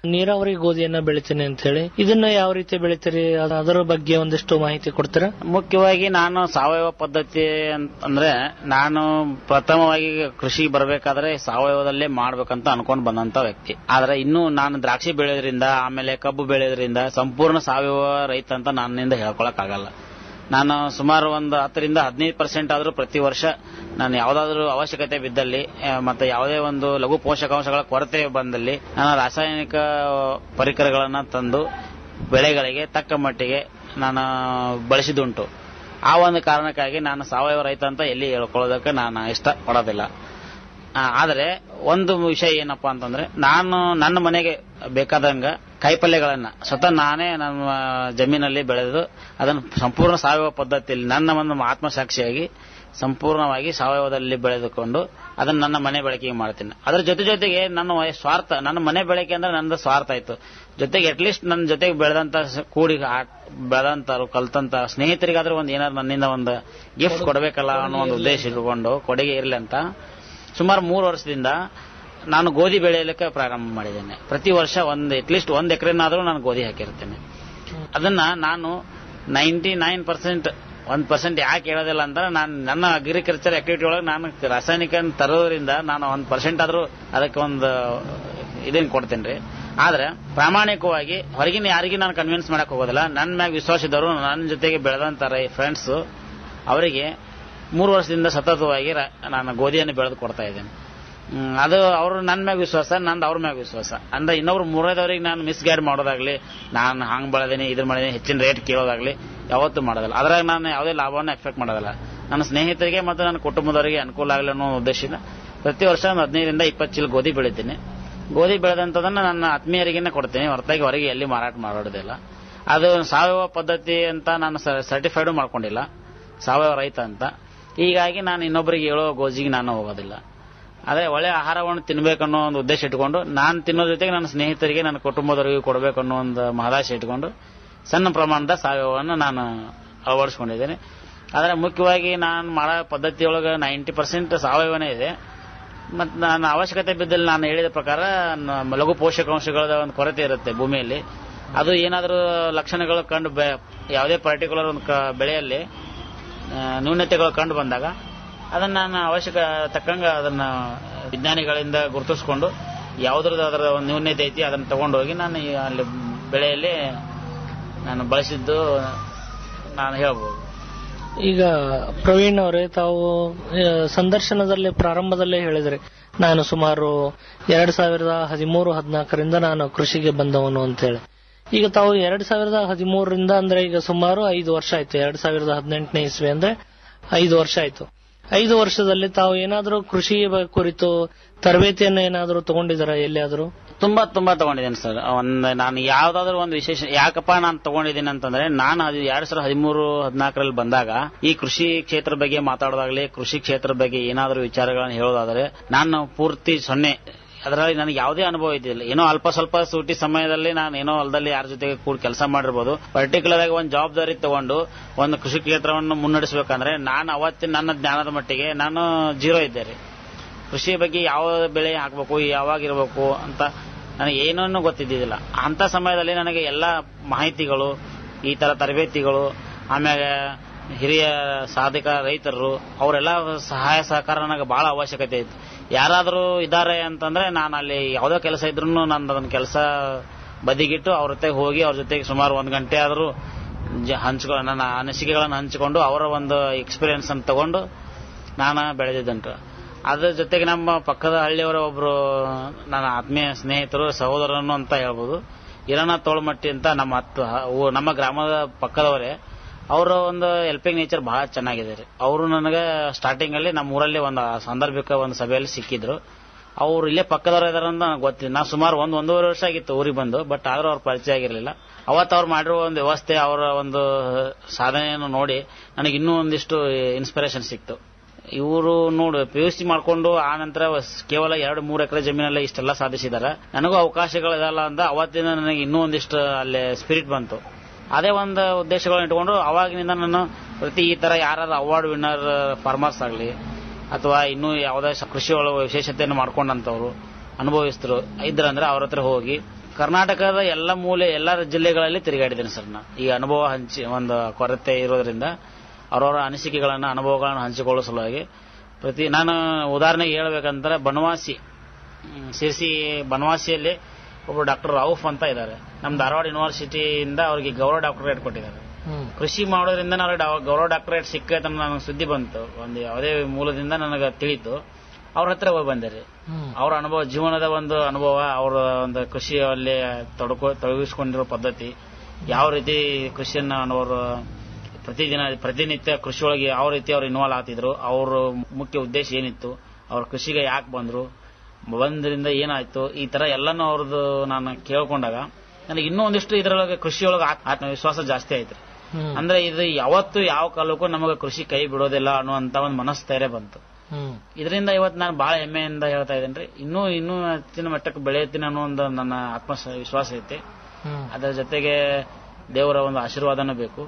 ನೀರಾವರಿ ಗೋಧಿಯನ್ನ ಬೆಳಿತೀನಿ ಅಂತ ಹೇಳಿ ಇದನ್ನ ಯಾವ ರೀತಿ ಬೆಳಿತೀರಿ ಅದ- ಅದರ ಬಗ್ಗೆ ಒಂದಿಷ್ಟು ಮಾಹಿತಿ ಕೊಡ್ತೀರಾ ಮುಖ್ಯವಾಗಿ ನಾನು ಸಾವಯವ ಪದ್ಧತಿ ಅಂತ- ಅಂದ್ರೆ ನಾನು ಪ್ರಥಮವಾಗಿ ಕೃಷಿ ಬರಬೇಕಾದ್ರೆ ಸಾವಯವದಲ್ಲೇ ಮಾಡ್ಬೇಕಂತ ಅನ್ಕೊಂಡ್ ಬಂದಂತ ವ್ಯಕ್ತಿ ಆದ್ರೆ ಇನ್ನು ನಾನು ದ್ರಾಕ್ಷಿ ಬೆಳೆಯೋದ್ರಿಂದ ಆಮೇಲೆ ಕಬ್ಬು ಬೆಳೆಯೋದ್ರಿಂದ ಸಂಪೂರ್ಣ ಸಾವಯವ ರೈತ ಅಂತ ನನ್ನಿಂದ ಹೇಳ್ಕೊಳಕ್ ಆಗಲ್ಲ ನಾನು ಸುಮಾರು ಒಂದು ಹತ್ತರಿಂದ ಹದಿನೈದು ಪರ್ಸೆಂಟ್ ಆದ್ರೂ ಪ್ರತಿ ವರ್ಷ ನಾನು ಯಾವ್ದಾದ್ರು ಅವಶ್ಯಕತೆ ಬಿದ್ದಲ್ಲಿ ಆ, ಮತ್ತೆ ಯಾವುದೇ ಒಂದು ಲಘು ಪೋಷಕಾಂಶಗಳ ಕೊರತೆ ಬಂದಲ್ಲಿ ನಾನು ರಾಸಾಯನಿಕ ಪರಿಕರಗಳನ್ನ ತಂದು ಬೆಳೆಗಳಿಗೆ ತಕ್ಕ ಮಟ್ಟಿಗೆ ನಾನು ಬಳಸಿದುಂಟು ಆ ಒಂದು ಕಾರಣಕ್ಕಾಗಿ ನಾನು ಸಾವಯವ ರೈತ ಅಂತ ಎಲ್ಲಿ ಹೇಳ್ಕೊಳ್ಳೋದಕ್ಕೆ ನಾನು ಇಷ್ಟ ಪಡೋದಿಲ್ಲ ಆ, ಆದರೆ ಒಂದು ವಿಷಯ ಏನಪ್ಪಾ ಅಂತಂದ್ರೆ ನಾನು ನನ್ನ ಮನೆಗೆ ಬೇಕಾದಂಗ ಕಾಯಿಪಲ್ಯಗಳನ್ನ ಸ್ವತಃ ನಾನೇ ನಮ್ಮ ಜಮೀನಲ್ಲಿ ಬೆಳೆದು ಅದನ್ನು ಸಂಪೂರ್ಣ ಸಾವಯವ ಪದ್ಧತಿಯಲ್ಲಿ ನನ್ನ ಒಂದು ಆತ್ಮಸಾಕ್ಷಿಯಾಗಿ ಸಂಪೂರ್ಣವಾಗಿ ಸಾವಯವದಲ್ಲಿ ಬೆಳೆದುಕೊಂಡು ಅದನ್ನ ನನ್ನ ಮನೆ ಬಳಕೆಗೆ ಮಾಡ್ತೀನಿ ಅದ್ರ ಜೊತೆ ಜೊತೆಗೆ ನನ್ನ ವಯ- ಸ್ವಾರ್ಥ ನನ್ನ ಮನೆ ಬಳಕೆ ಅಂದ್ರೆ ನನ್ನ ಸ್ವಾರ್ಥ ಆಯ್ತು ಜೊತೆಗೆ ಅಟ್ಲೀಸ್ಟ್ ನನ್ನ ಜೊತೆಗೆ ಬೆಳೆದಂತ ಸ- ಕೂಡಿ ಆ- ಬೆಳೆದಂತರು ಕಲ್ತಂತ ಸ್ನೇಹಿತರಿಗಾದ್ರೂ ಒಂದು ಏನಾದ್ರು ನನ್ನಿಂದ ಒಂದು ಗಿಫ್ಟ್ ಕೊಡಬೇಕಲ್ಲ ಅನ್ನೋ ಒಂದು ಉದ್ದೇಶ ಇಟ್ಕೊಂಡು ಕೊಡುಗೆ ಇರಲಿ ಅಂತ ಸುಮಾರು ಮೂರು ವರ್ಷದಿಂದ ನಾನು ಗೋಧಿ ಬೆಳೆಯಲಿಕ್ಕೆ ಪ್ರಾರಂಭ ಮಾಡಿದ್ದೇನೆ ಪ್ರತಿ ವರ್ಷ ಒಂದು ಅಟ್ಲೀಸ್ಟ್ ಒಂದ್ ಎಕರೆನಾದ್ರೂ ನಾನು ಗೋಧಿ ಹಾಕಿರ್ತೇನೆ ಅದನ್ನ ನಾನು ನೈಂಟಿ ನೈನ್ ಪರ್ಸೆಂಟ್ ಒಂದ್ ಪರ್ಸೆಂಟ್ ಯಾಕೆ ಹೇಳೋದಿಲ್ಲ ಅಂದ್ರೆ ನಾನು ನನ್ನ ಅಗ್ರಿಕಲ್ಚರ್ ಆಕ್ಟಿವಿಟಿ ಒಳಗೆ ನಾನು ರಾಸಾಯನಿಕ ತರೋದ್ರಿಂದ ನಾನು ಒಂದ್ ಪರ್ಸೆಂಟ್ ಆದ್ರೂ ಅದಕ್ಕೆ ಒಂದು ಇದನ್ನ ಕೊಡ್ತೇನೆ ರೀ ಆದ್ರೆ ಪ್ರಾಮಾಣಿಕವಾಗಿ ಹೊರಗಿನ ಯಾರಿಗೂ ನಾನು ಕನ್ವಿನ್ಸ್ ಮಾಡಕ್ ಹೋಗೋದಿಲ್ಲ ನನ್ನ ಮ್ಯಾಗ ವಿಶ್ವಾಸ ಇದ್ದವರು ನನ್ನ ಜೊತೆಗೆ ಬೆಳೆದಂತ ಫ್ರೆಂಡ್ಸ್ ಅವರಿಗೆ ಮೂರು ವರ್ಷದಿಂದ ಸತತವಾಗಿ ರ- ನಾನು ಗೋಧಿಯನ್ನು ಬೆಳೆದು ಕೊಡ್ತಾ ಇದ್ದೇನೆ ಹ್ಮ್, ಅದು ಅವರು ನನ್ನ ಮ್ಯಾಗ ವಿಶ್ವಾಸ ನಂದು ಅವ್ರ ಮ್ಯಾಗ ವಿಶ್ವಾಸ ಅಂದ್ರೆ ಇನ್ನೊಬ್ರು ಮೂರನೇದವ್ರಿಗೆ ನಾನು ಮಿಸ್ಗೈಡ್ ಮಾಡೋದಾಗ್ಲಿ ನಾನು ಹಂಗ್ ಬೆಳೆದೀನಿ ಇದ್ರ ಮಾಡಿದೀನಿ ಹೆಚ್ಚಿನ ರೇಟ್ ಕೇಳೋದಾಗ್ಲಿ ಯಾವತ್ತೂ ಮಾಡೋದಿಲ್ಲ ಅದ್ರಾಗ ನಾನು ಯಾವುದೇ ಲಾಭವನ್ನು ಎಕ್ಸ್ಪೆಕ್ಟ್ ಮಾಡೋದಿಲ್ಲ ನನ್ನ ಸ್ನೇಹಿತರಿಗೆ ಮತ್ತು ನನ್ನ ಕುಟುಂಬದವರಿಗೆ ಅನುಕೂಲ ಆಗಲಿ ಅನ್ನೋ ಉದ್ದೇಶದಿಂದ ಪ್ರತಿ ವರ್ಷ ಒಂದು ಹದಿನೈದರಿಂದ ಇಪ್ಪತ್ತು ಚೀಲ ಗೋಧಿ ಬೆಳಿತೀನಿ ಗೋಧಿ ಬೆಳೆದಂಥದನ್ನ ನನ್ನ ಆತ್ಮೀಯರಿಗೇನೆ ಕೊಡ್ತೀನಿ ಹೊರತಾಗಿ ಹೊರಗೆ ಎಲ್ಲಿ ಮಾರಾಟ ಮಾಡೋದಿಲ್ಲ ಅದು ಸಾವಯವ ಪದ್ಧತಿ ಅಂತ ನಾನು ಸರ್ಟಿಫೈಡು ಮಾಡ್ಕೊಂಡಿಲ್ಲ ಸಾವಯವ ರೈತ ಅಂತ ಹೀಗಾಗಿ ನಾನು ಇನ್ನೊಬ್ಬರಿಗೆ ಹೇಳೋ ಗೋಜಿಗೆ ನಾನು ಹೋಗೋದಿಲ್ಲ ಅದೇ ಒಳ್ಳೆ ಆಹಾರವನ್ನು ತಿನ್ಬೇಕನ್ನೋ ಒಂದು ಉದ್ದೇಶ ಇಟ್ಕೊಂಡು ನಾನು ತಿನ್ನೋ ಜೊತೆಗೆ ನನ್ನ ಸ್ನೇಹಿತರಿಗೆ ನನ್ನ ಕುಟುಂಬದವರಿಗೆ ಕೊಡಬೇಕು ಅನ್ನೋ ಒಂದು ಮಹದಾಶೆ ಇಟ್ಕೊಂಡು ಸಣ್ಣ ಪ್ರಮಾಣದ ಸಾವಯವವನ್ನು ನಾನು ಅಳವಡಿಸ್ಕೊಂಡಿದ್ದೇನೆ ಆದರೆ ಮುಖ್ಯವಾಗಿ ನಾನು ಮಾಡೋ ಪದ್ಧತಿಯೊಳಗೆ ನೈಂಟಿ ಪರ್ಸೆಂಟ್ ಸಾವಯವನೇ ಇದೆ ಮತ್ತು ನಾನು ಅವಶ್ಯಕತೆ ಬಿದ್ದಲ್ಲಿ ನಾನು ಹೇಳಿದ ಪ್ರಕಾರ ನ- ಲಘು ಪೋಷಕಾಂಶಗಳ ಒಂದು ಕೊರತೆ ಇರುತ್ತೆ ಭೂಮಿಯಲ್ಲಿ ಅದು ಏನಾದರೂ ಲಕ್ಷಣಗಳು ಕಂಡು ಬೆ- ಯಾವುದೇ ಪರ್ಟಿಕ್ಯುಲರ್ ಒಂದು ಕ- ಬೆಳೆಯಲ್ಲಿ ಆ, ನ್ಯೂನತೆಗಳು ಕಂಡು ಬಂದಾಗ ಅದನ್ನ ನಾನು ಅವಶ್ಯಕ ತಕ್ಕಂಗ ಅದನ್ನ ವಿಜ್ಞಾನಿಗಳಿಂದ ಗುರುತಿಸ್ಕೊಂಡು ಯಾವ್ದ್ರದ್ದು ಅದರ ಒಂದು ನ್ಯೂನ್ಯತೆ ಐತಿ ಅದನ್ನ ತಗೊಂಡೋಗಿ ನಾನು ಈ ಅಲ್ಲಿ ಬೆಳೆಯಲ್ಲಿ ನಾನು ಬಳಸಿದ್ದು ನಾನು ಹೇಳ್ಬೋದು ಈಗ ಪ್ರವೀಣ್ ಅವರೇ ತಾವು ಆ, ಸಂದರ್ಶನದಲ್ಲಿ ಪ್ರಾರಂಭದಲ್ಲೇ ಹೇಳಿದ್ರಿ ನಾನು ಸುಮಾರು ಎರಡ್ ಸಾವಿರದ ಹದಿಮೂರು ಹದಿನಾಲ್ಕರಿಂದ ನಾನು ಕೃಷಿಗೆ ಬಂದವನು ಅಂತ ಹೇಳಿ ಈಗ ತಾವು ಎರಡ್ ಸಾವಿರದ ಹದಿಮೂರರಿಂದ ಅಂದ್ರೆ ಈಗ ಸುಮಾರು ಐದು ವರ್ಷ ಆಯ್ತು ಎರಡ್ ಸಾವಿರದ ಹದಿನೆಂಟನೇ ಇಸ್ವಿ ಅಂದ್ರೆ ಐದು ವರ್ಷ ಆಯ್ತು ಐದು ವರ್ಷದಲ್ಲಿ ತಾವು ಏನಾದರೂ ಕೃಷಿ ಬ- ಕುರಿತು ತರಬೇತಿಯನ್ನು ಏನಾದರೂ ತಗೊಂಡಿದ್ದಾರಾ ಎಲ್ಲಿಯಾದರೂ ತುಂಬಾ ತುಂಬಾ ತಗೊಂಡಿದ್ದೇನೆ ಸರ್ ಒಂದ್ ನಾನು ಯಾವ್ದಾದ್ರು ಒಂದು ವಿಶೇಷ ಯಾಕಪ್ಪ ನಾನು ತಗೊಂಡಿದ್ದೀನಿ ಅಂತಂದ್ರೆ ನಾನು ಅದು ಎರಡ್ ಸಾವಿರದ ಹದಿಮೂರು ಹದಿನಾಲ್ಕರಲ್ಲಿ ಬಂದಾಗ ಈ ಕೃಷಿ ಕ್ಷೇತ್ರ ಬಗ್ಗೆ ಮಾತಾಡೋದಾಗ್ಲಿ ಕೃಷಿ ಕ್ಷೇತ್ರ ಬಗ್ಗೆ ಏನಾದರೂ ವಿಚಾರಗಳನ್ನು ಹೇಳೋದಾದ್ರೆ ನಾನು ಪೂರ್ತಿ ಸೊನ್ನೆ ಅದರಲ್ಲಿ ನನಗೆ ಯಾವುದೇ ಅನುಭವ ಇದ್ದಿಲ್ಲ ಏನೋ ಅಲ್ಪ ಸ್ವಲ್ಪ ಸೂಟಿ ಸಮಯದಲ್ಲಿ ನಾನು ಏನೋ ಹೊಲದಲ್ಲಿ ಯಾರ ಜೊತೆಗೆ ಕೂಡ ಕೆಲಸ ಮಾಡಿರ್ಬೋದು ಪರ್ಟಿಕ್ಯುಲರ್ ಆಗಿ ಒಂದು ಜವಾಬ್ದಾರಿ ತಗೊಂಡು ಒಂದು ಕೃಷಿ ಕ್ಷೇತ್ರವನ್ನು ಮುನ್ನಡೆಸಬೇಕಂದ್ರೆ ನಾನು ಅವತ್ತಿನ ನನ್ನ ಜ್ಞಾನದ ಮಟ್ಟಿಗೆ ನಾನು ಜೀರೋ ಇದ್ದೆ ರೀ ಕೃಷಿ ಬಗ್ಗೆ ಯಾವ ಬೆಳೆ ಹಾಕಬೇಕು ಯಾವಾಗ ಇರಬೇಕು ಅಂತ ನನಗೆ ಏನನ್ನೂ ಗೊತ್ತಿದ್ದಿದ್ದಿಲ್ಲ ಅಂತ ಸಮಯದಲ್ಲಿ ನನಗೆ ಎಲ್ಲ ಮಾಹಿತಿಗಳು ಈ ತರ ತರಬೇತಿಗಳು ಆಮೇಲೆ ಹಿರಿಯ ಸಾಧಕ ರೈತರು ಅವರೆಲ್ಲ ಸಹಾಯ ಸಹಕಾರ ನನಗೆ ಬಹಳ ಅವಶ್ಯಕತೆ ಇತ್ತು ಯಾರಾದರೂ ಇದ್ದಾರೆ ಅಂತಂದ್ರೆ ನಾನು ಅಲ್ಲಿ ಯಾವುದೋ ಕೆಲಸ ಇದ್ರೂ ನಾನು ಅದನ್ನ ಕೆಲಸ ಬದಿಗಿಟ್ಟು ಅವ್ರ ಜೊತೆಗೆ ಹೋಗಿ ಅವ್ರ ಜೊತೆಗೆ ಸುಮಾರು ಒಂದು ಗಂಟೆ ಆದರೂ ಹಂಚ್ಕೊ ನನ್ನ ಅನಿಸಿಕೆಗಳನ್ನು ಹಂಚಿಕೊಂಡು ಅವರ ಒಂದು ಎಕ್ಸ್ಪೀರಿಯನ್ಸ್ ಅನ್ನು ತಗೊಂಡು ನಾನು ಬೆಳೆದಿದ್ದುಂಟು ಅದ್ರ ಜೊತೆಗೆ ನಮ್ಮ ಪಕ್ಕದ ಹಳ್ಳಿಯವರ ಒಬ್ರು ನನ್ನ ಆತ್ಮೀಯ ಸ್ನೇಹಿತರು ಸಹೋದರನು ಅಂತ ಹೇಳ್ಬೋದು ಇರಣ ತೋಳ್ಮಟ್ಟಿ ಅಂತ ನಮ್ಮ ಹತ್ತು ಊ- ನಮ್ಮ ಗ್ರಾಮದ ಪಕ್ಕದವರೇ ಅವರ ಒಂದು ಹೆಲ್ಪಿಂಗ್ ನೇಚರ್ ಬಹಳ ಚೆನ್ನಾಗಿದೆ ರೀ ಅವರು ನನಗೆ ಸ್ಟಾರ್ಟಿಂಗ್ ಅಲ್ಲಿ ನಮ್ಮ ಊರಲ್ಲಿ ಒಂದು ಸಾಂದರ್ಭಿಕ ಒಂದು ಸಭೆಯಲ್ಲಿ ಸಿಕ್ಕಿದ್ರು ಅವ್ರು ಇಲ್ಲೇ ಪಕ್ಕದವ್ರು ಇದಾರೆ ಅಂತ ನನಗೆ ಗೊತ್ತಿಲ್ಲ ನಾ ಸುಮಾರು ಒಂದು ಒಂದೂವರೆ ವರ್ಷ ಆಗಿತ್ತು ಊರಿಗೆ ಬಂದು ಬಟ್ ಆದ್ರೂ ಅವ್ರ ಪರಿಚಯ ಆಗಿರಲಿಲ್ಲ ಅವತ್ತು ಅವ್ರು ಮಾಡಿರೋ ಒಂದು ವ್ಯವಸ್ಥೆ ಅವರ ಒಂದು ಸಾಧನೆಯನ್ನು ನೋಡಿ ನನಗೆ ಇನ್ನೂ ಒಂದಿಷ್ಟು ಇನ್ಸ್ಪಿರೇಷನ್ ಸಿಕ್ತು ಇವರು ನೋಡು ಪಿ ಯು ಸಿ ಮಾಡ್ಕೊಂಡು ಆ ನಂತರ ಕೇವಲ ಎರಡು ಮೂರು ಎಕರೆ ಜಮೀನಲ್ಲಿ ಇಷ್ಟೆಲ್ಲ ಸಾಧಿಸಿದ್ದಾರೆ ನನಗೂ ಅವಕಾಶಗಳಿದಲ್ಲ ಅಂತ ಅವತ್ತಿಂದ ನನಗೆ ಇನ್ನೂ ಒಂದಿಷ್ಟು ಅಲ್ಲಿ ಸ್ಪಿರಿಟ್ ಬಂತು ಅದೇ ಒಂದು ಉದ್ದೇಶಗಳನ್ನ ಇಟ್ಕೊಂಡು ಅವಾಗಿನಿಂದ ನಾನು ಪ್ರತಿ ಈ ತರ ಯಾರು ಅವಾರ್ಡ್ ವಿನ್ನರ್ ಫಾರ್ಮರ್ಸ್ ಆಗಲಿ ಅಥವಾ ಇನ್ನೂ ಯಾವುದೇ ಸ- ಕೃಷಿ ಒಳಗೆ ವಿಶೇಷತೆಯನ್ನು ಮಾಡ್ಕೊಂಡಂತವ್ರು ಅನುಭವಿಸ್ತರು ಇದ್ರಂದ್ರೆ ಅವ್ರ ಹತ್ರ ಹೋಗಿ ಕರ್ನಾಟಕದ ಎಲ್ಲ ಮೂಲೆ ಎಲ್ಲ ಜಿಲ್ಲೆಗಳಲ್ಲಿ ತಿರುಗಾಡಿದ್ದೇನೆ ಸರ್ ನಾ ಈ ಅನುಭವ ಹಂಚಿ ಒಂದು ಕೊರತೆ ಇರೋದ್ರಿಂದ ಅವರವರ ಅನಿಸಿಕೆಗಳನ್ನ ಅನುಭವಗಳನ್ನು ಹಂಚಿಕೊಳ್ಳೋ ಸಲುವಾಗಿ ಪ್ರತಿ ನಾನು ಉದಾಹರಣೆಗೆ ಹೇಳ್ಬೇಕಂದ್ರೆ ಬನವಾಸಿ ಹ್ಮ್, ಸಿರ್ಸಿ ಬನವಾಸಿಯಲ್ಲಿ ಒಬ್ಬರು ಡಾಕ್ಟರ್ ರೌಫ್ ಅಂತ ಇದ್ದಾರೆ ನಮ್ಮ ಧಾರವಾಡ ಯೂನಿವರ್ಸಿಟಿಯಿಂದ ಅವರಿಗೆ ಗೌರವ ಡಾಕ್ಟರೇಟ್ ಕೊಟ್ಟಿದ್ದಾರೆ ಕೃಷಿ ಮಾಡೋದ್ರಿಂದ ನನಗೆ ಡಾ- ಗೌರವ ಡಾಕ್ಟರೇಟ್ ಸಿಕ್ಕೈತೆ ಅನ್ನೋ ನನಗೆ ಸುದ್ದಿ ಬಂತು ಒಂದು ಯಾವುದೇ ಮೂಲದಿಂದ ನನಗೆ ತಿಳಿತು ಅವ್ರ ಹತ್ರ ಹೋಗಿ ಬಂದೆ ರೀ ಅವ್ರ ಅನುಭವ ಜೀವನದ ಒಂದು ಅನುಭವ ಅವರ ಒಂದು ಕೃಷಿಯಲ್ಲಿ ತೊಡಕೊ ತೊಡಗಿಸ್ಕೊಂಡಿರೋ ಪದ್ಧತಿ ಯಾವ ರೀತಿ ಕೃಷಿಯನ್ನ ಅವರು ಪ್ರತಿದಿನ ಪ್ರತಿನಿತ್ಯ ಕೃಷಿಯೊಳಗೆ ಯಾವ ರೀತಿ ಅವ್ರು ಇನ್ವಾಲ್ವ್ ಆಗ್ತಿದ್ರು ಅವ್ರ ಮುಖ್ಯ ಉದ್ದೇಶ ಏನಿತ್ತು ಅವ್ರ ಕೃಷಿಗೆ ಯಾಕೆ ಬಂದ್ರು ಬಂದ್ರಿಂದ ಏನಾಯ್ತು ಈ ತರ ಎಲ್ಲಾನು ಅವ್ರದ್ದು ನಾನು ಕೇಳ್ಕೊಂಡಾಗ ನನಗೆ ಇನ್ನೂ ಒಂದಿಷ್ಟು ಇದರೊಳಗೆ ಕೃಷಿಯೊಳಗೆ ಆತ್ಮ- ಆತ್ಮವಿಶ್ವಾಸ ಜಾಸ್ತಿ ಆಯ್ತು ಅಂದ್ರೆ ಇದು ಯಾವತ್ತು ಯಾವ ಕಾಲಕ್ಕೂ ನಮಗೆ ಕೃಷಿ ಕೈ ಬಿಡೋದಿಲ್ಲ ಅನ್ನುವಂತ ಒಂದು ಮನಸ್ಥೈರ್ಯ ಬಂತು ಇದರಿಂದ ಇವತ್ತು ನಾನು ಬಹಳ ಹೆಮ್ಮೆಯಿಂದ ಹೇಳ್ತಾ ಇದ್ದೇನೆ ಇನ್ನೂ ಇನ್ನೂ ಹೆಚ್ಚಿನ ಮಟ್ಟಕ್ಕೆ ಬೆಳೆಯುತ್ತೀನಿ ಅನ್ನೋ ಒಂದು ನನ್ನ ಆತ್ಮ ವಿಶ್ವಾಸ ಐತಿ ಅದರ ಜೊತೆಗೆ ದೇವರ ಒಂದು ಆಶೀರ್ವಾದನೂ ಬೇಕು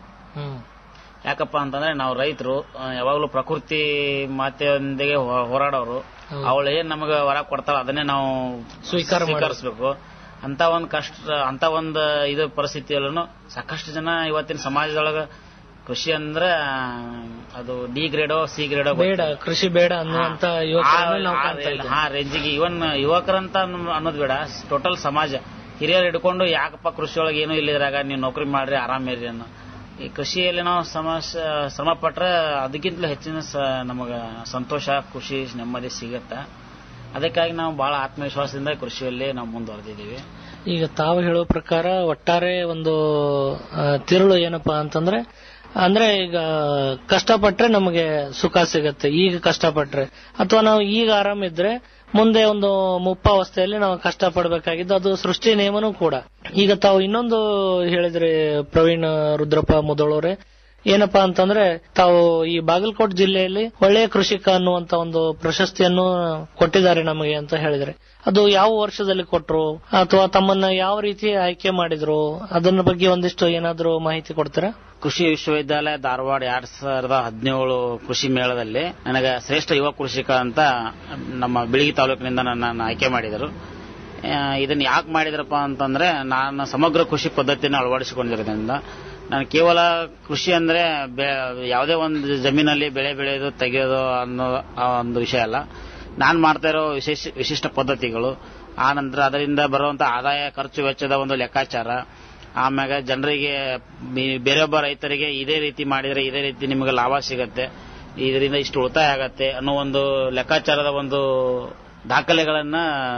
ಯಾಕಪ್ಪ ಅಂತಂದ್ರೆ ನಾವು ರೈತರು ಯಾವಾಗಲೂ ಪ್ರಕೃತಿ ಮಾತೆಯೊಂದಿಗೆ ಹೋ- ಹೋರಾಡೋರು ಅವಳು ಏನ್ ನಮಗೆ ಹೊರ ಕೊಡ್ತಾಳ ಅದನ್ನೇ ನಾವು ಸ್ವೀಕಾರ ಮಾಡಿ- ಸ್ವೀಕರಿಸಬೇಕು ಅಂತ ಒಂದು ಕಷ್ಟ ಅಂತ ಒಂದು ಇದು ಪರಿಸ್ಥಿತಿಯಲ್ಲೂ ಸಾಕಷ್ಟು ಜನ ಇವತ್ತಿನ ಸಮಾಜದೊಳಗ ಕೃಷಿ ಅಂದ್ರೆ ಆ, ಅದು ಡಿ ಗ್ರೇಡೋ ಸಿ ಗ್ರೇಡೋ ಬೇಡ ಕೃಷಿ ಬೇಡ ಅನ್ನುವಂತ ಯುವಕರನ್ನ ನಾವು ಕಾಣ್ತಾ ಇದ್ದೇವೆ ಹಾ ರೇಂಜಿಗೆ ಇವನ್ ಯುವಕರಂತ ಅನ್ನು- ಅನ್ನೋದು ಬೇಡ ಟೋಟಲ್ ಸಮಾಜ ಹಿರಿಯರು ಹಿಡ್ಕೊಂಡು ಯಾಕಪ್ಪ ಕೃಷಿಯೊಳಗೆ ಏನೂ ಇಲ್ಲಿದ್ರಾಗ ನೀವು ನೌಕರಿ ಮಾಡ್ರಿ ಆರಾಮಿರ್ರಿ ಅನ್ನೋ ಈ ಕೃಷಿಯಲ್ಲಿ ನಾವು ಸಮಸ್ಯೆ ಶ್ರಮ ಪಟ್ರೆ ಅದಕ್ಕಿಂತಲೂ ಹೆಚ್ಚಿನ ಸ ನಮಗ ಸಂತೋಷ ಖುಷಿ ನೆಮ್ಮದಿ ಸಿಗತ್ತೆ ಅದಕ್ಕಾಗಿ ನಾವು ಬಹಳ ಆತ್ಮವಿಶ್ವಾಸದಿಂದ ಕೃಷಿಯಲ್ಲಿ ನಾವು ಮುಂದುವರೆದಿದ್ದೀವಿ ಈಗ ತಾವು ಹೇಳೋ ಪ್ರಕಾರ ಒಟ್ಟಾರೆ ಒಂದು ಆ, ತಿರುಳು ಏನಪ್ಪಾ ಅಂತಂದ್ರೆ ಅಂದ್ರೆ ಈಗ ಕಷ್ಟಪಟ್ರೆ ನಮಗೆ ಸುಖ ಸಿಗತ್ತೆ ಈಗ ಕಷ್ಟಪಟ್ರೆ ಅಥವಾ ನಾವು ಈಗ ಆರಾಮಿದ್ರೆ ಮುಂದೆ ಒಂದು ಮುಪ್ಪಾವಸ್ಥೆಯಲ್ಲಿ ನಾವು ಕಷ್ಟಪಡಬೇಕಾಗಿದ್ದು ಅದು ಸೃಷ್ಟಿ ನಿಯಮನೂ ಕೂಡ ಈಗ ತಾವು ಇನ್ನೊಂದು ಹೇಳಿದ್ರಿ ಪ್ರವೀಣ್ ರುದ್ರಪ್ಪ ಮುದೋಳವ್ರೆ ಏನಪ್ಪಾ ಅಂತಂದ್ರೆ ತಾವು ಈ ಬಾಗಲಕೋಟೆ ಜಿಲ್ಲೆಯಲ್ಲಿ ಒಳ್ಳೆಯ ಕೃಷಿಕ ಅನ್ನುವಂತ ಒಂದು ಪ್ರಶಸ್ತಿಯನ್ನು ಕೊಟ್ಟಿದ್ದಾರೆ ನಮಗೆ ಅಂತ ಹೇಳಿದ್ರೆ ಅದು ಯಾವ ವರ್ಷದಲ್ಲಿ ಕೊಟ್ರು ಅಥವಾ ತಮ್ಮನ್ನ ಯಾವ ರೀತಿ ಆಯ್ಕೆ ಮಾಡಿದ್ರು ಅದನ್ನ ಬಗ್ಗೆ ಒಂದಿಷ್ಟು ಏನಾದ್ರೂ ಮಾಹಿತಿ ಕೊಡ್ತೀರಾ ಕೃಷಿ ವಿಶ್ವವಿದ್ಯಾಲಯ ಧಾರವಾಡ ಎರಡ್ ಸಾವಿರದ ಹದಿನೇಳು ಕೃಷಿ ಮೇಳದಲ್ಲಿ ನನಗೆ ಶ್ರೇಷ್ಠ ಯುವ ಕೃಷಿಕ ಅಂತ ನಮ್ಮ ಬಿಳಿಗಿ ತಾಲೂಕಿನಿಂದ ನನ್ನನ್ನು ಆಯ್ಕೆ ಮಾಡಿದರು ಆ, ಇದನ್ನ ಯಾಕೆ ಮಾಡಿದ್ರಪ್ಪ ಅಂತಂದ್ರೆ ನಾನು ಸಮಗ್ರ ಕೃಷಿ ಪದ್ಧತಿಯನ್ನು ಅಳವಡಿಸಿಕೊಂಡಿರೋದ್ರಿಂದ ನಾನು ಕೇವಲ ಕೃಷಿ ಅಂದ್ರೆ ಬೆ- ಯಾವುದೇ ಒಂದು ಜಮೀನಲ್ಲಿ ಬೆಳೆ ಬೆಳೆಯೋದು ತೆಗೆಯೋದು ಅನ್ನೋ ಆ ಒಂದು ವಿಷಯ ಅಲ್ಲ ನಾನು ಮಾಡ್ತಾ ಇರೋ ವಿಶೇಷ ವಿಶಿಷ್ಟ ಪದ್ಧತಿಗಳು ಆ ನಂತರ ಅದರಿಂದ ಬರುವಂತ ಆದಾಯ ಖರ್ಚು ವೆಚ್ಚದ ಒಂದು ಲೆಕ್ಕಾಚಾರ ಆಮ್ಯಾಗ ಜನರಿಗೆ ಬಿ- ಬೇರೊಬ್ಬ ರೈತರಿಗೆ ಇದೇ ರೀತಿ ಮಾಡಿದ್ರೆ ಇದೇ ರೀತಿ ನಿಮಗೆ ಲಾಭ ಸಿಗತ್ತೆ ಇದರಿಂದ ಇಷ್ಟು ಉಳಿತಾಯ ಆಗತ್ತೆ ಅನ್ನೋ ಒಂದು ಲೆಕ್ಕಾಚಾರದ ಒಂದು ದಾಖಲೆಗಳನ್ನ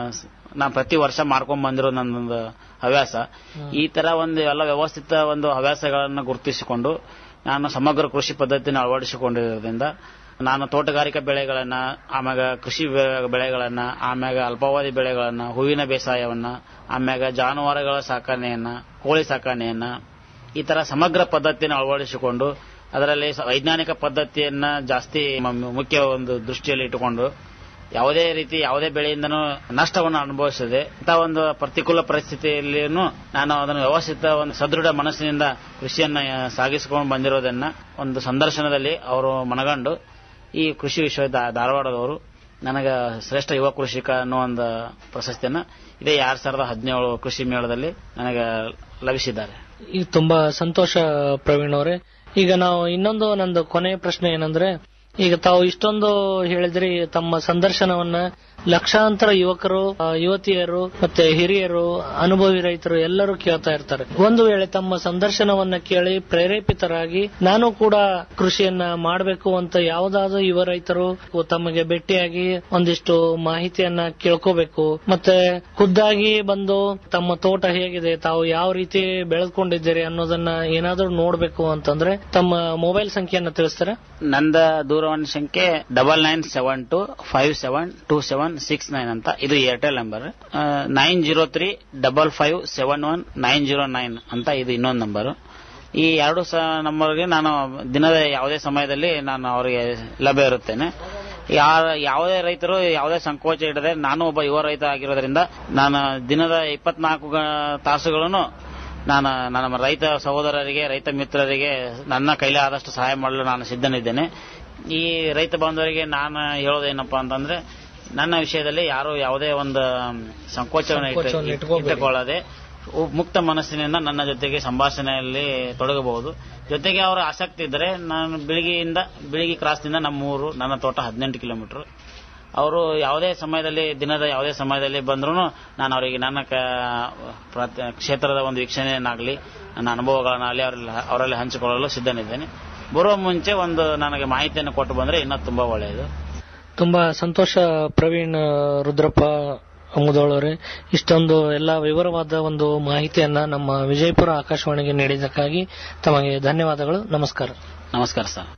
ನಾನು ಪ್ರತಿ ವರ್ಷ ಮಾಡ್ಕೊಂಡ್ ಬಂದಿರೋ ನನ್ನೊಂದು ಹವ್ಯಾಸ ಈ ತರ ಒಂದು ಎಲ್ಲ ವ್ಯವಸ್ಥಿತ ಒಂದು ಹವ್ಯಾಸಗಳನ್ನ ಗುರುತಿಸಿಕೊಂಡು ನಾನು ಸಮಗ್ರ ಕೃಷಿ ಪದ್ಧತಿನ ಅಳವಡಿಸಿಕೊಂಡಿರೋದ್ರಿಂದ ನಾನು ತೋಟಗಾರಿಕಾ ಬೆಳೆಗಳನ್ನ ಆಮ್ಯಾಗ ಕೃಷಿ ಬೆ- ಬೆಳೆಗಳನ್ನ ಆಮ್ಯಾಗ ಅಲ್ಪಾವಧಿ ಬೆಳೆಗಳನ್ನ ಹೂವಿನ ಬೇಸಾಯವನ್ನ ಆಮ್ಯಾಗ ಜಾನುವಾರುಗಳ ಸಾಕಣೆಯನ್ನ ಕೋಳಿ ಸಾಕಣೆಯನ್ನ ಈ ತರ ಸಮಗ್ರ ಪದ್ಧತಿಯನ್ನು ಅಳವಡಿಸಿಕೊಂಡು ಅದರಲ್ಲಿ ಸ- ವೈಜ್ಞಾನಿಕ ಪದ್ಧತಿಯನ್ನ ಜಾಸ್ತಿ ಮ- ಮುಖ್ಯ ಒಂದು ದೃಷ್ಟಿಯಲ್ಲಿ ಇಟ್ಟುಕೊಂಡು ಯಾವುದೇ ರೀತಿ ಯಾವುದೇ ಬೆಳೆಯಿಂದನೂ ನಷ್ಟವನ್ನು ಅನುಭವಿಸದೆ ಇಂಥ ಒಂದು ಪ್ರತಿಕೂಲ ಪರಿಸ್ಥಿತಿಯಲ್ಲಿಯೂ ನಾನು ಅದನ್ನು ವ್ಯವಸ್ಥಿತ ಒಂದು ಸದೃಢ ಮನಸ್ಸಿನಿಂದ ಕೃಷಿಯನ್ನ ಆ, ಸಾಗಿಸಿಕೊಂಡು ಬಂದಿರೋದನ್ನ ಒಂದು ಸಂದರ್ಶನದಲ್ಲಿ ಅವರು ಮನಗಂಡು ಈ ಕೃಷಿ ವಿಶ್ವವಿದ್ಯಾಲಯ ಧಾರವಾಡದವರು ನನಗೆ ಶ್ರೇಷ್ಠ ಯುವ ಕೃಷಿಕ ಅನ್ನೋ ಒಂದು ಪ್ರಶಸ್ತಿಯನ್ನ ಇದೇ ಎರಡ್ ಸಾವಿರದ ಹದಿನೇಳು ಕೃಷಿ ಮೇಳದಲ್ಲಿ ನನಗೆ ಲಭಿಸಿದ್ದಾರೆ ಈಗ ತುಂಬಾ ಸಂತೋಷ ಪ್ರವೀಣ್ ಅವರೇ ಈಗ ನಾವು ಇನ್ನೊಂದು ನಂದು ಕೊನೆಯ ಪ್ರಶ್ನೆ ಏನಂದ್ರೆ ಈಗ ತಾವು ಇಷ್ಟೊಂದು ಹೇಳಿದ್ರಿ ತಮ್ಮ ಸಂದರ್ಶನವನ್ನ ಲಕ್ಷಾಂತರ ಯುವಕರು ಆ, ಯುವತಿಯರು ಮತ್ತೆ ಹಿರಿಯರು ಅನುಭವಿ ರೈತರು ಎಲ್ಲರೂ ಕೇಳ್ತಾ ಇರ್ತಾರೆ ಒಂದು ವೇಳೆ ತಮ್ಮ ಸಂದರ್ಶನವನ್ನ ಕೇಳಿ ಪ್ರೇರೇಪಿತರಾಗಿ ನಾನು ಕೂಡ ಕೃಷಿಯನ್ನ ಮಾಡಬೇಕು ಅಂತ ಯಾವುದಾದ್ರೂ ಯುವ ರೈತರು ತಮಗೆ ಭೇಟಿಯಾಗಿ ಒಂದಿಷ್ಟು ಮಾಹಿತಿಯನ್ನ ಕೇಳ್ಕೋಬೇಕು ಮತ್ತೆ ಖುದ್ದಾಗಿ ಬಂದು ತಮ್ಮ ತೋಟ ಹೇಗಿದೆ ತಾವು ಯಾವ ರೀತಿ ಬೆಳೆದುಕೊಂಡಿದ್ದೀರಿ ಅನ್ನೋದನ್ನ ಏನಾದ್ರೂ ನೋಡ್ಬೇಕು ಅಂತಂದ್ರೆ ತಮ್ಮ ಮೊಬೈಲ್ ಸಂಖ್ಯೆಯನ್ನ ತಿಳಿಸ್ತಾರ ನಂದ ದೂರವಾಣಿ ಸಂಖ್ಯೆ double nine seven two five seven two seven six nine ಅಂತ ಇದು Airtel number nine zero three double five seven one nine zero nine ಅಂತ ಇದು ಇನ್ನೊಂದು ನಂಬರ್ ಈ ಎರಡು ಸ ನಂಬರ್ಗೆ ನಾನು ದಿನದ ಯಾವುದೇ ಸಮಯದಲ್ಲಿ ನಾನು ಅವರಿಗೆ ಲಭ್ಯ ಇರುತ್ತೇನೆ ಯಾರ ಯಾವುದೇ ರೈತರು ಯಾವುದೇ ಸಂಕೋಚ ಇಡದೆ ನಾನು ಒಬ್ಬ ಯುವ ರೈತ ಆಗಿರೋದ್ರಿಂದ ನಾನು ದಿನದ ಇಪ್ಪತ್ನಾಲ್ಕು ತಾಸುಗಳನ್ನು ನಾನು ನನ್ನ ರೈತ ಸಹೋದರರಿಗೆ ರೈತ ಮಿತ್ರರಿಗೆ ನನ್ನ ಕೈಲಿ ಆದಷ್ಟು ಸಹಾಯ ಮಾಡಲು ನಾನು ಸಿದ್ಧನಿದ್ದೇನೆ ಈ ರೈತ ಬಾಂಧವರಿಗೆ ನಾನು ಹೇಳೋದೇನಪ್ಪಾ ಅಂತಂದ್ರೆ ನನ್ನ ವಿಷಯದಲ್ಲಿ ಯಾರು ಯಾವುದೇ ಒಂದು ಸಂಕೋಚವನ್ನು ಇಟ್ಟು- ಸಂಕೋಚವನ್ನು ಇಟ್ಕೋಬೇಡಿ. ಇಟ್ಟುಕೊಳ್ಳದೆ ಮುಕ್ತ ಮನಸ್ಸಿನಿಂದ ನನ್ನ ಜೊತೆಗೆ ಸಂಭಾಷಣೆಯಲ್ಲಿ ತೊಡಗಬಹುದು ಜೊತೆಗೆ ಅವರ ಆಸಕ್ತಿ ಇದ್ದರೆ ನಾನು ಬೆಳಿಗ್ಗೆಯಿಂದ ಬೆಳಿಗ್ಗೆ ಕ್ರಾಸ್ನಿಂದ ನಮ್ಮ ಊರು ನನ್ನ ತೋಟ ಹದಿನೆಂಟು ಕಿಲೋಮೀಟರ್ ಅವರು ಯಾವುದೇ ಸಮಯದಲ್ಲಿ ದಿನದ ಯಾವುದೇ ಸಮಯದಲ್ಲಿ ಬಂದ್ರೂ ನಾನು ಅವರಿಗೆ ನನ್ನ ಕ- ಪ್ರತ- ಕ್ಷೇತ್ರದ ಒಂದು ವೀಕ್ಷಣೆಯನ್ನಾಗಲಿ ನನ್ನ ಅನುಭವಗಳನ್ನಾಗಲಿ ಅವರಲ್ಲಿ ಅವರಲ್ಲಿ ಹಂಚಿಕೊಳ್ಳಲು ಸಿದ್ಧನಿದ್ದೇನೆ ಬರುವ ಮುಂಚೆ ಒಂದು ನನಗೆ ಮಾಹಿತಿಯನ್ನು ಕೊಟ್ಟು ಬಂದರೆ ಇನ್ನೂ ತುಂಬಾ ಒಳ್ಳೆಯದು ತುಂಬಾ ಸಂತೋಷ ಪ್ರವೀಣ್ ರುದ್ರಪ್ಪ ಮುದೋಳವರೇ ಇಷ್ಟೊಂದು ಎಲ್ಲ ವಿವರವಾದ ಒಂದು ಮಾಹಿತಿಯನ್ನ ನಮ್ಮ ವಿಜಯಪುರ ಆಕಾಶವಾಣಿಗೆ ನೀಡಿದ್ದಕ್ಕಾಗಿ ತಮಗೆ ಧನ್ಯವಾದಗಳು ನಮಸ್ಕಾರ ನಮಸ್ಕಾರ ಸರ್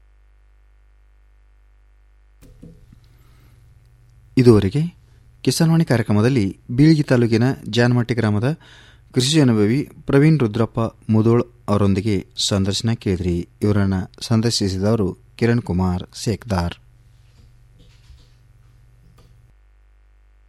ಇದುವರೆಗೆ ಕಿಸಾನ್ವಾಣಿ ಕಾರ್ಯಕ್ರಮದಲ್ಲಿ ಬೀಳ್ಗಿ ತಾಲೂಕಿನ ಜಾನಮಟ್ಟಿ ಗ್ರಾಮದ ಕೃಷಿ ಅನುಭವಿ ಪ್ರವೀಣ್ ರುದ್ರಪ್ಪ ಮುದೋಳ್ ಅವರೊಂದಿಗೆ ಸಂದರ್ಶನ ಕೇಳಿದ್ರಿ ಇವರನ್ನು ಸಂದರ್ಶಿಸಿದವರು ಕಿರಣ್ ಕುಮಾರ್ ಸೇಕ್ದಾರ್